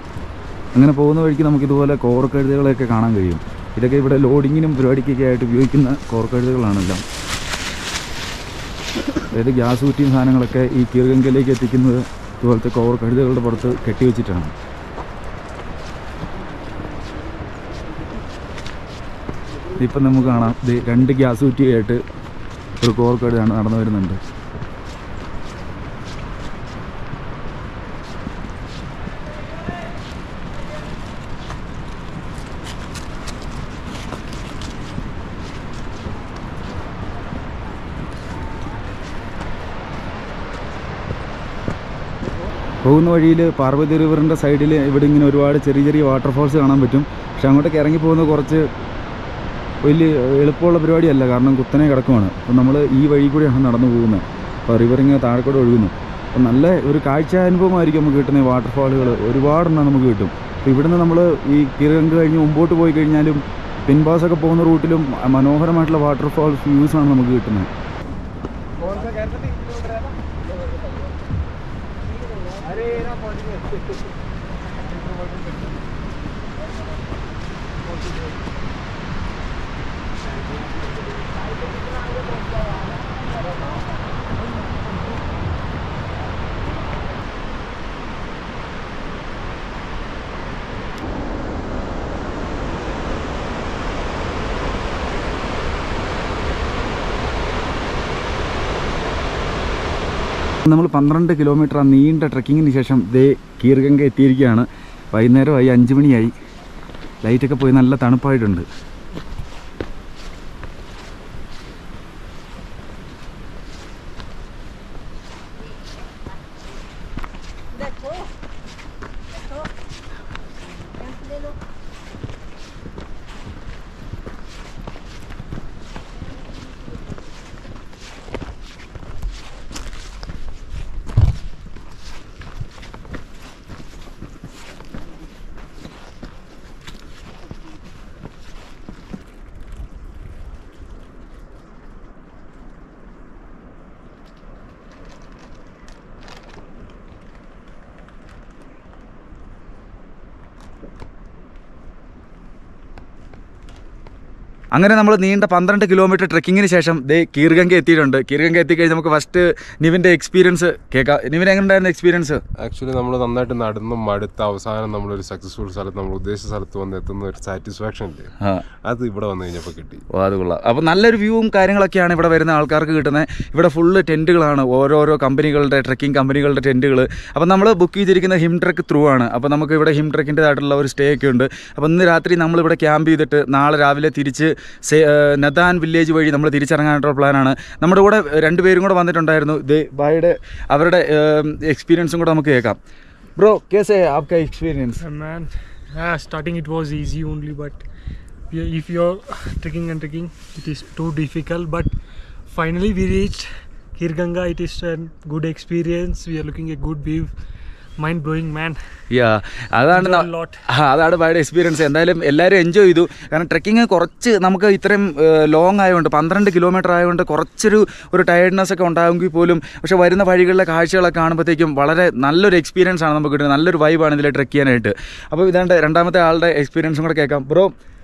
അങ്ങനെ പോകുന്ന വഴിക്ക് നമുക്ക് ഇതുപോലെ കോർക്കഴുതുകളൊക്കെ കാണാൻ കഴിയും ഇതൊക്കെ ഇവിടെ ലോഡിങ്ങിനും പരിപാടിക്കൊക്കെ ആയിട്ട് ഉപയോഗിക്കുന്ന കോർക്കഴുതുകളാണെല്ലാം അതായത് ഗ്യാസ് കുറ്റിയും സാധനങ്ങളൊക്കെ ഈ കീർഗംഗയിലേക്ക് എത്തിക്കുന്നത് ഇതുപോലത്തെ കോർക്കഴുതുകളുടെ പുറത്ത് കെട്ടിവെച്ചിട്ടാണ് ഇപ്പം നമുക്ക് കാണാം ഇത് രണ്ട് ഗ്യാസ് കുറ്റിയായിട്ട് ഒരു കോർക്കഴുതാണ് നടന്നു വരുന്നുണ്ട് പോകുന്ന വഴിയിൽ പാർവതി റിവറിൻ്റെ സൈഡിൽ ഇവിടെ ഇങ്ങനെ ഒരുപാട് ചെറിയ ചെറിയ വാട്ടർഫോൾസ് കാണാൻ പറ്റും പക്ഷെ അങ്ങോട്ടേക്ക് ഇറങ്ങി പോകുന്നത് കുറച്ച് വലിയ എളുപ്പമുള്ള പരിപാടിയല്ല കാരണം കുത്തനെ കിടക്കുവാണ് അപ്പം നമ്മൾ ഈ വഴി കൂടിയാണ് നടന്നു പോകുന്നത് അപ്പോൾ റിവർ ഇങ്ങനെ താഴെക്കൂടെ ഒഴുകുന്നു അപ്പം നല്ല ഒരു കാഴ്ച അനുഭവമായിരിക്കും നമുക്ക് കിട്ടുന്ന വാട്ടർഫാളുകൾ ഒരുപാടെണ്ണം നമുക്ക് കിട്ടും അപ്പോൾ ഇവിടുന്ന് നമ്മൾ ഈ കിരങ്ക് കഴിഞ്ഞ് മുമ്പോട്ട് പോയി കഴിഞ്ഞാലും പിൻബാസൊക്കെ പോകുന്ന റൂട്ടിലും മനോഹരമായിട്ടുള്ള വാട്ടർഫാൾ വ്യൂസാണ് നമുക്ക് കിട്ടുന്നത് നമ്മൾ പന്ത്രണ്ട് കിലോമീറ്റർ ആ നീണ്ട ട്രക്കിങ്ങിന് ശേഷം ദേ കീർഗംഗ എത്തിയിരിക്കുകയാണ് വൈകുന്നേരമായി അഞ്ച് മണിയായി ലൈറ്റൊക്കെ പോയി നല്ല തണുപ്പായിട്ടുണ്ട് അങ്ങനെ നമ്മൾ നീണ്ട പന്ത്രണ്ട് കിലോമീറ്റർ ട്രെക്കിങ്ങിന് ശേഷം ദേ കീർഗംഗ എത്തിയിട്ടുണ്ട് കീർഗംഗ എത്തിക്കഴിഞ്ഞ് നമുക്ക് ഫസ്റ്റ് നിവിൻ്റെ എക്സ്പീരിയൻസ് കേൾക്കാം നിവിൻ എങ്ങനെ ഉണ്ടായിരുന്നു എക്സ്പീരിയൻസ് ആക്ച്വലി നമ്മൾ നന്നായിട്ട് നടന്ന് മടുത്ത അവസാനം നമ്മളൊരു സക്സസ്ഫുൾ സ്ഥലത്ത് നമ്മൾ ഉദ്ദേശിച്ച സ്ഥലത്ത് വന്ന് എത്തുന്ന ഒരു സാറ്റിസ്ഫാക്ഷൻ ഇല്ലേ ആ അത് ഇവിടെ വന്നു കഴിഞ്ഞപ്പോൾ കിട്ടി ഓ അത് കൊള്ളാം അപ്പോൾ നല്ലൊരു വ്യൂവും കാര്യങ്ങളൊക്കെയാണ് ഇവിടെ വരുന്ന ആൾക്കാർക്ക് കിട്ടുന്നത് ഇവിടെ ഫുള്ള് ടെൻറ്റുകളാണ് ഓരോരോ കമ്പനികളുടെ ട്രെക്കിംഗ് കമ്പനികളുടെ ടെൻറ്റുകൾ അപ്പോൾ നമ്മൾ ബുക്ക് ചെയ്തിരിക്കുന്ന ഹിം ട്രക്ക് ത്രൂ ആണ് അപ്പോൾ നമുക്ക് ഇവിടെ ഹിം ട്രക്കിൻ്റെതായിട്ടുള്ള ഒരു സ്റ്റേ ഒക്കെ ഉണ്ട് അപ്പോൾ ഇന്ന് രാത്രി നമ്മളിവിടെ ക്യാമ്പ് ചെയ്തിട്ട് നാളെ രാവിലെ തിരിച്ച് സേ ഏഹ് നദാൻ വില്ലേജ് വഴി നമ്മൾ തിരിച്ചിറങ്ങാനായിട്ടുള്ള പ്ലാനാണ് നമ്മുടെ കൂടെ രണ്ടുപേരും കൂടെ വന്നിട്ടുണ്ടായിരുന്നു ദേ ബായുടെ അവരുടെ എക്സ്പീരിയൻസും കൂടെ നമുക്ക് കേൾക്കാം ബ്രോ കേസേ ആപ്ക experience And man, yeah, starting it was easy only, but yeah, if you're trekking and trekking, it is too difficult. But finally, we reached Kirganga. It is a good experience. We are looking at good view. Mind blowing, man. Yeah അതാണ് ന- Enjoyed a lot. ആ, അതാണ് ബായുടെ experience എന്തായാലും എല്ലാവരും enjoy ചെയ്തു കാരണം trekking കുറച്ച് നമുക്ക് ഇത്രയും ലോങ് ആയതുകൊണ്ട് പന്ത്രണ്ട് കിലോമീറ്റർ ആയതുകൊണ്ട് കുറച്ചൊരു ഒരു ടയർഡ്നെസ് ഒക്കെ ഉണ്ടാകുമെങ്കിൽ പോലും പക്ഷെ വരുന്ന വഴികളിലെ കാഴ്ചകളൊക്കെ കാണുമ്പോഴത്തേക്കും വളരെ നല്ലൊരു എക്സ്പീരിയൻസ് ആണ് നമുക്ക് കിട്ടുന്നത് നല്ലൊരു വൈബാണ് ഇതിൽ ട്രെക്ക് ചെയ്യാനായിട്ട് അപ്പോൾ ഇതാണ്ട് രണ്ടാമത്തെ ആളുടെ എക്സ്പീരിയൻസും കൂടെ കേൾക്കാം bro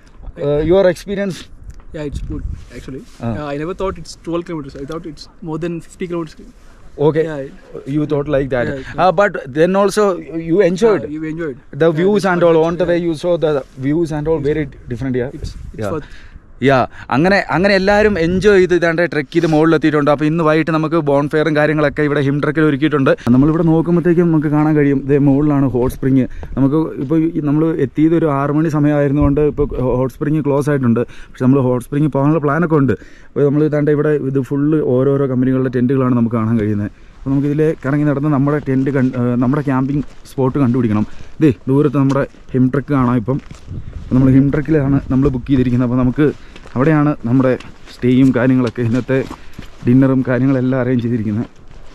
your experience Yeah, it's good actually. Ah. Uh, I never thought it's 12 kilometers. I thought it's more than 50 kilometers. Okay Yeah, you thought like Yeah, that but then also you enjoyed Yeah, you enjoyed. the Yeah, views this and all part, on the yeah. way you saw the views and all very different yeah It's, it's yeah. worth. Yeah അങ്ങനെ അങ്ങനെ എല്ലാവരും enjoy ചെയ്ത് ഇതാണ്ട് trek ചെയ്ത് മുകളിലെത്തിയിട്ടുണ്ട് അപ്പോൾ ഇന്ന് വൈകിട്ട് നമുക്ക് ബോൺ ഫെയറും കാര്യങ്ങളൊക്കെ ഇവിടെ ഹിം ട്രക്കിൽ ഒരുക്കിയിട്ടുണ്ട് നമ്മളിവിടെ നോക്കുമ്പോഴത്തേക്കും നമുക്ക് കാണാൻ കഴിയും ഇതേ മുകളിലാണ് ഹോട്ട് സ്പ്രിങ് നമുക്ക് ഇപ്പോൾ നമ്മൾ എത്തിയത് ഒരു ആറ് മണി സമയമായിരുന്നുകൊണ്ട് ഇപ്പോൾ ഹോട്ട് സ്പ്രിങ് ക്ലോസ് ആയിട്ടുണ്ട് പക്ഷെ നമ്മൾ ഹോട്ട് സ്പ്രിങ് പോകാനുള്ള പ്ലാനൊക്കെ ഉണ്ട് അപ്പോൾ നമ്മൾ ഇതാണ്ട് ഇവിടെ ഇത് ഫുള്ള് ഓരോരോ കമ്പനികളുടെ ടെൻറ്റുകളാണ് നമുക്ക് കാണാൻ കഴിയുന്നത് അപ്പോൾ നമുക്കിതിലെ കറങ്ങി നടന്ന് നമ്മുടെ ടെൻറ്റ് കണ്ട് ഏഹ് നമ്മുടെ ക്യാമ്പിംഗ് സ്പോട്ട് കണ്ടുപിടിക്കണം ഇതേ ദൂരത്ത് നമ്മുടെ ഹിം ട്രക്ക് കാണാം ഇപ്പം അപ്പോൾ നമ്മൾ ഹിം ട്രക്കിലാണ് നമ്മൾ ബുക്ക് ചെയ്തിരിക്കുന്നത് അപ്പോൾ നമുക്ക് അവിടെയാണ് നമ്മുടെ സ്റ്റേയും കാര്യങ്ങളൊക്കെ ഇന്നത്തെ ഡിന്നറും കാര്യങ്ങളെല്ലാം അറേഞ്ച് ചെയ്തിരിക്കുന്നത്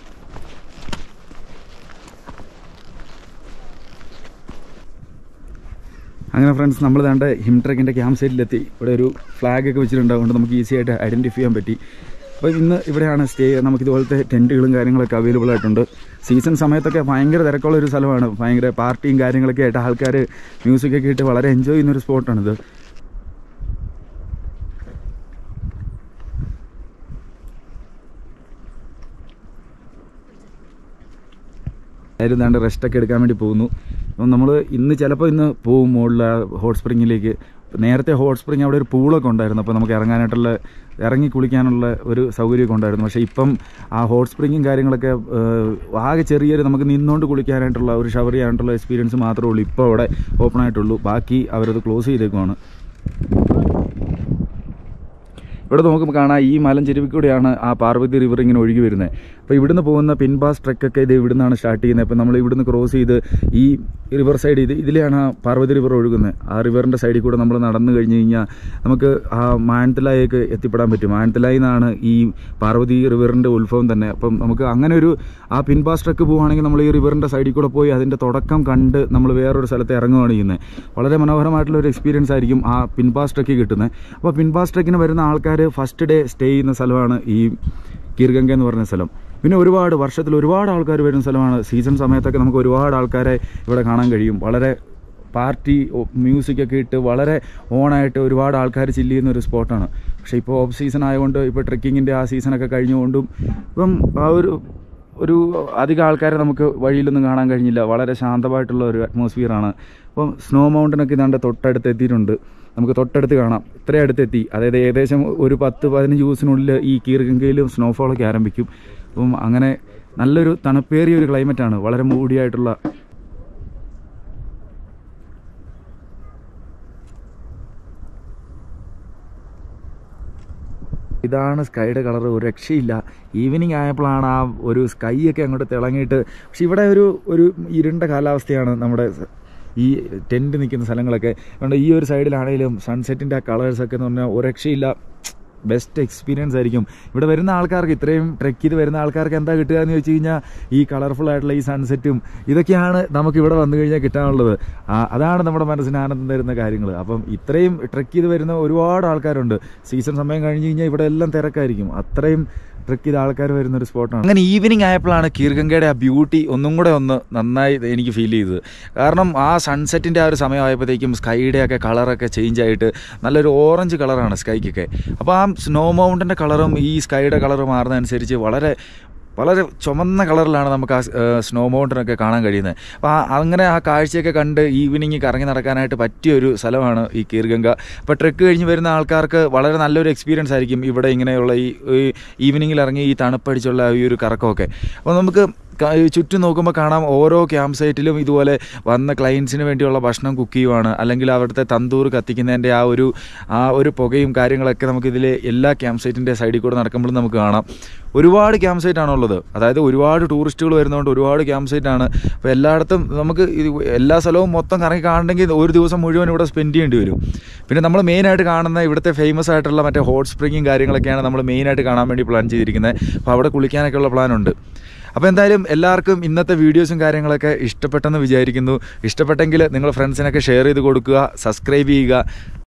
അങ്ങനെ ഫ്രണ്ട്സ് നമ്മൾ വേണ്ട ഹിം ട്രക്കിൻ്റെ ക്യാമ്പ് സൈറ്റിലെത്തി ഇവിടെ ഒരു ഫ്ലാഗ് ഒക്കെ വെച്ചിട്ടുണ്ട് അതുകൊണ്ട് നമുക്ക് ഈസി ആയിട്ട് ഐഡൻറ്റിഫൈ ചെയ്യാൻ പറ്റി അപ്പോൾ ഇന്ന് ഇവിടെയാണ് സ്റ്റേ നമുക്ക് ഇതുപോലത്തെ ടെൻറ്റുകളും കാര്യങ്ങളൊക്കെ അവൈലബിൾ ആയിട്ടുണ്ട് സീസൺ സമയത്തൊക്കെ ഭയങ്കര തിരക്കുള്ള ഒരു സ്ഥലമാണ് ഭയങ്കര പാർട്ടിയും കാര്യങ്ങളൊക്കെ ആയിട്ട് ആൾക്കാർ മ്യൂസിക്കൊക്കെ ഇട്ട് വളരെ എൻജോയ് ചെയ്യുന്ന ഒരു സ്പോട്ടാണിത് എല്ലാവരും ദാണ്ട് റെസ്റ്റൊക്കെ എടുക്കാൻ വേണ്ടി പോകുന്നു അപ്പം നമ്മൾ ഇന്ന് ചിലപ്പോൾ ഇന്ന് പോവും മുകളിൽ ഹോട്ട് സ്പ്രിങ്ങിലേക്ക് നേരത്തെ ഹോട്ട് സ്പ്രിങ് അവിടെ ഒരു പൂളൊക്കെ ഉണ്ടായിരുന്നു അപ്പോൾ നമുക്ക് ഇറങ്ങാനായിട്ടുള്ള ഇറങ്ങി കുളിക്കാനുള്ള ഒരു സൗകര്യമൊക്കെ ഉണ്ടായിരുന്നു പക്ഷേ ഇപ്പം ആ ഹോട്ട് സ്പ്രിങ്ങും കാര്യങ്ങളൊക്കെ ഏഹ്, ആകെ ചെറിയൊരു നമുക്ക് നിന്നുകൊണ്ട് കുളിക്കാനായിട്ടുള്ള ഒരു ഷവർ ചെയ്യാനായിട്ടുള്ള എക്സ്പീരിയൻസ് മാത്രമേ ഉള്ളൂ ഇപ്പോൾ അവിടെ ഓപ്പൺ ആയിട്ടുള്ളൂ ബാക്കി അവരത് ക്ലോസ് ചെയ്തേക്കുവാണ് ഇവിടെ നോക്കുമ്പോൾ കാണാം ഈ മലഞ്ചെരുവിൽ കൂടെയാണ് ആ പാർവതി റിവർ ഇങ്ങനെ ഒഴുകി വരുന്നത് അപ്പോൾ ഇവിടുന്ന് പോകുന്ന പിൻപാസ് ട്രെക്കൊക്കെ ഇത് ഇവിടുന്നാണ് സ്റ്റാർട്ട് ചെയ്യുന്നത് അപ്പോൾ നമ്മൾ ഇവിടുന്ന് ക്രോസ് ചെയ്ത് ഈ റിവർ സൈഡ് ഇത് ഇതിലെയാണ് ആ പാർവതി റിവർ ഒഴുകുന്നത് ആ റിവറിൻ്റെ സൈഡിൽ കൂടെ നമ്മൾ നടന്നു കഴിഞ്ഞ് കഴിഞ്ഞാൽ നമുക്ക് ആ മാനത്തലായേക്ക് എത്തിപ്പെടാൻ പറ്റും മാനത്തലായിൽ നിന്നാണ് ഈ പാർവതി റിവറിൻ്റെ ഉത്ഭവം തന്നെ അപ്പം നമുക്ക് അങ്ങനെ ഒരു ആ പിൻപാസ് ട്രക്ക് പോവുകയാണെങ്കിൽ നമ്മൾ ഈ റിവറിൻ്റെ സൈഡിൽ കൂടെ പോയി അതിൻ്റെ തുടക്കം കണ്ട് നമ്മൾ വേറൊരു സ്ഥലത്ത് ഇറങ്ങുകയാണ് ചെയ്യുന്നത് വളരെ മനോഹരമായിട്ടുള്ള ഒരു എക്സ്പീരിയൻസ് ആയിരിക്കും ആ പിൻപാസ് ട്രക്കിൽ കിട്ടുന്നത് അപ്പോൾ പിൻപാസ് ട്രക്കിന് വരുന്ന ആൾക്കാർ ഫസ്റ്റ് ഡേ സ്റ്റേ ചെയ്യുന്ന സ്ഥലമാണ് ഈ കീർഗംഗ എന്ന് പറഞ്ഞ സ്ഥലം പിന്നെ ഒരുപാട് വർഷത്തിൽ ഒരുപാട് ആൾക്കാർ വരുന്ന സ്ഥലമാണ് സീസൺ സമയത്തൊക്കെ നമുക്ക് ഒരുപാട് ആൾക്കാരെ ഇവിടെ കാണാൻ കഴിയും വളരെ പാർട്ടി മ്യൂസിക്കൊക്കെ ഇട്ട് വളരെ ഓണായിട്ട് ഒരുപാട് ആൾക്കാർ ചില്ല് ചെയ്യുന്ന ഒരു സ്പോട്ടാണ് പക്ഷേ ഇപ്പോൾ ഓഫ് സീസൺ ആയതുകൊണ്ട് ഇപ്പോൾ ട്രെക്കിങ്ങിൻ്റെ ആ സീസണൊക്കെ കഴിഞ്ഞുകൊണ്ടും ഇപ്പം ആ ഒരു ഒരു അധികം ആൾക്കാരെ നമുക്ക് വഴിയിലൊന്നും കാണാൻ കഴിഞ്ഞില്ല വളരെ ശാന്തമായിട്ടുള്ള ഒരു അറ്റ്മോസ്ഫിയറാണ് അപ്പം സ്നോ മൗണ്ടനൊക്കെ ഇതാണ്ട് തൊട്ടടുത്ത് എത്തിയിട്ടുണ്ട് നമുക്ക് തൊട്ടടുത്ത് കാണാം ഇത്രയും അടുത്തെത്തി അതായത് ഏകദേശം ഒരു പത്ത് പതിനഞ്ച് ദിവസത്തിനുള്ളിൽ ഈ കീർഗംഗയിലും സ്നോഫോളൊക്കെ ആരംഭിക്കും അപ്പം അങ്ങനെ നല്ലൊരു തണുപ്പേറിയ ഒരു ക്ലൈമറ്റാണ് വളരെ മൂടിയായിട്ടുള്ള ഇതാണ് സ്കൈയുടെ കളർ ഒരു രക്ഷയില്ല ഈവനിങ് ആയപ്പോഴാണ് ആ ഒരു സ്കൈ ഒക്കെ അങ്ങോട്ട് തിളങ്ങിയിട്ട് പക്ഷെ ഇവിടെ ഒരു ഒരു ഇരുണ്ട കാലാവസ്ഥയാണ് നമ്മുടെ സ- ഈ ടെൻറ്റ് നിൽക്കുന്ന സ്ഥലങ്ങളൊക്കെ അതുകൊണ്ട് ഈ ഒരു സൈഡിലാണെങ്കിലും സൺസെറ്റിൻ്റെ ആ കളേഴ്സൊക്കെ എന്ന് പറഞ്ഞാൽ ഒരു രക്ഷയില്ല ബെസ്റ്റ് എക്സ്പീരിയൻസ് ആയിരിക്കും ഇവിടെ വരുന്ന ആൾക്കാർക്ക് ഇത്രയും ട്രെക്ക് ചെയ്ത് വരുന്ന ആൾക്കാർക്ക് എന്താ കിട്ടുക എന്ന് ചോദിച്ചു കഴിഞ്ഞാൽ ഈ കളർഫുൾ ആയിട്ടുള്ള ഈ സൺസെറ്റും ഇതൊക്കെയാണ് നമുക്ക് ഇവിടെ വന്നു കഴിഞ്ഞാൽ കിട്ടാനുള്ളത് ആ, അതാണ് നമ്മുടെ മനസ്സിന് ആനന്ദം തരുന്ന കാര്യങ്ങൾ അപ്പം ഇത്രയും ട്രെക്ക് ചെയ്ത് വരുന്ന ഒരുപാട് ആൾക്കാരുണ്ട് സീസൺ സമയം കഴിഞ്ഞ് കഴിഞ്ഞാൽ ഇവിടെ എല്ലാം തിരക്കായിരിക്കും അത്രയും ട്രെക്ക് ചെയ്ത ആൾക്കാർ വരുന്ന ഒരു സ്പോട്ടാണ് അങ്ങനെ ഈവനിങ് ആയപ്പോഴാണ് കീർഗംഗയുടെ ആ ബ്യൂട്ടി ഒന്നും കൂടെ ഒന്ന് നന്നായി എനിക്ക് ഫീൽ ചെയ്തത് കാരണം ആ സൺസെറ്റിൻ്റെ ആ ഒരു സമയമായപ്പോഴത്തേക്കും സ്കൈയുടെ ഒക്കെ കളറൊക്കെ ചേഞ്ച് ആയിട്ട് നല്ലൊരു ഓറഞ്ച് കളറാണ് സ്കൈക്കൊക്കെ അപ്പോൾ ആ സ്നോ മൗണ്ടൻ്റെ കളറും ഈ സ്കൈയുടെ കളറ് മാറുന്നതനുസരിച്ച് വളരെ വളരെ ചുമന്ന കളറിലാണ് നമുക്ക് ആ സ്നോ മൗണ്ടനൊക്കെ കാണാൻ കഴിയുന്നത് അപ്പോൾ ആ അങ്ങനെ ആ കാഴ്ചയൊക്കെ കണ്ട് ഈവനിങ് കറങ്ങി നടക്കാനായിട്ട് പറ്റിയ ഒരു സ്ഥലമാണ് ഈ കീർഗംഗ അപ്പോൾ ട്രെക്ക് കഴിഞ്ഞ് വരുന്ന ആൾക്കാർക്ക് വളരെ നല്ലൊരു എക്സ്പീരിയൻസ് ആയിരിക്കും ഇവിടെ ഇങ്ങനെയുള്ള ഈ ഈ ഈവനിങ്ങിൽ ഇറങ്ങി ഈ തണുപ്പടിച്ചുള്ള ഈ ഒരു കറക്കമൊക്കെ അപ്പോൾ നമുക്ക് ക- ചുറ്റും നോക്കുമ്പോൾ കാണാം ഓരോ ക്യാമ്പ് സൈറ്റിലും ഇതുപോലെ വന്ന ക്ലയൻസിന് വേണ്ടിയുള്ള ഭക്ഷണം കുക്ക് ചെയ്യുവാണ് അല്ലെങ്കിൽ അവിടുത്തെ തന്തൂർ കത്തിക്കുന്നതിൻ്റെ ആ ഒരു ആ ഒരു പുകയും കാര്യങ്ങളൊക്കെ നമുക്കിതിൽ എല്ലാ ക്യാമ്പ് സൈറ്റിൻ്റെ സൈഡിൽ കൂടെ നടക്കുമ്പോഴും നമുക്ക് കാണാം ഒരുപാട് ക്യാമ്പ് സൈറ്റാണ് ഉള്ളത് അതായത് ഒരുപാട് ടൂറിസ്റ്റുകൾ വരുന്നതുകൊണ്ട് ഒരുപാട് ക്യാമ്പ് സൈറ്റാണ് അപ്പോൾ എല്ലായിടത്തും നമുക്ക് ഇത് എല്ലാ സ്ഥലവും മൊത്തം കറങ്ങി കാണണമെങ്കിൽ ഒരു ദിവസം മുഴുവൻ ഇവിടെ സ്പെൻഡ് ചെയ്യേണ്ടി വരും പിന്നെ നമ്മൾ മെയിനായിട്ട് കാണുന്ന ഇവിടുത്തെ ഫേമസ് ആയിട്ടുള്ള മറ്റേ ഹോട്ട് സ്പ്രിങ്ങും കാര്യങ്ങളൊക്കെയാണ് നമ്മൾ മെയിനായിട്ട് കാണാൻ വേണ്ടി പ്ലാൻ ചെയ്തിരിക്കുന്നത് അപ്പോൾ അവിടെ കുളിക്കാനൊക്കെ ഉള്ള പ്ലാനുണ്ട് അപ്പോൾ എന്തായാലും എല്ലാവർക്കും ഇന്നത്തെ വീഡിയോസും കാര്യങ്ങളൊക്കെ ഇഷ്ടപ്പെട്ടെന്ന് വിചാരിക്കുന്നു ഇഷ്ടപ്പെട്ടെങ്കിൽ നിങ്ങൾ ഫ്രണ്ട്സിനൊക്കെ ഷെയർ ചെയ്ത് കൊടുക്കുക സബ്സ്ക്രൈബ് ചെയ്യുക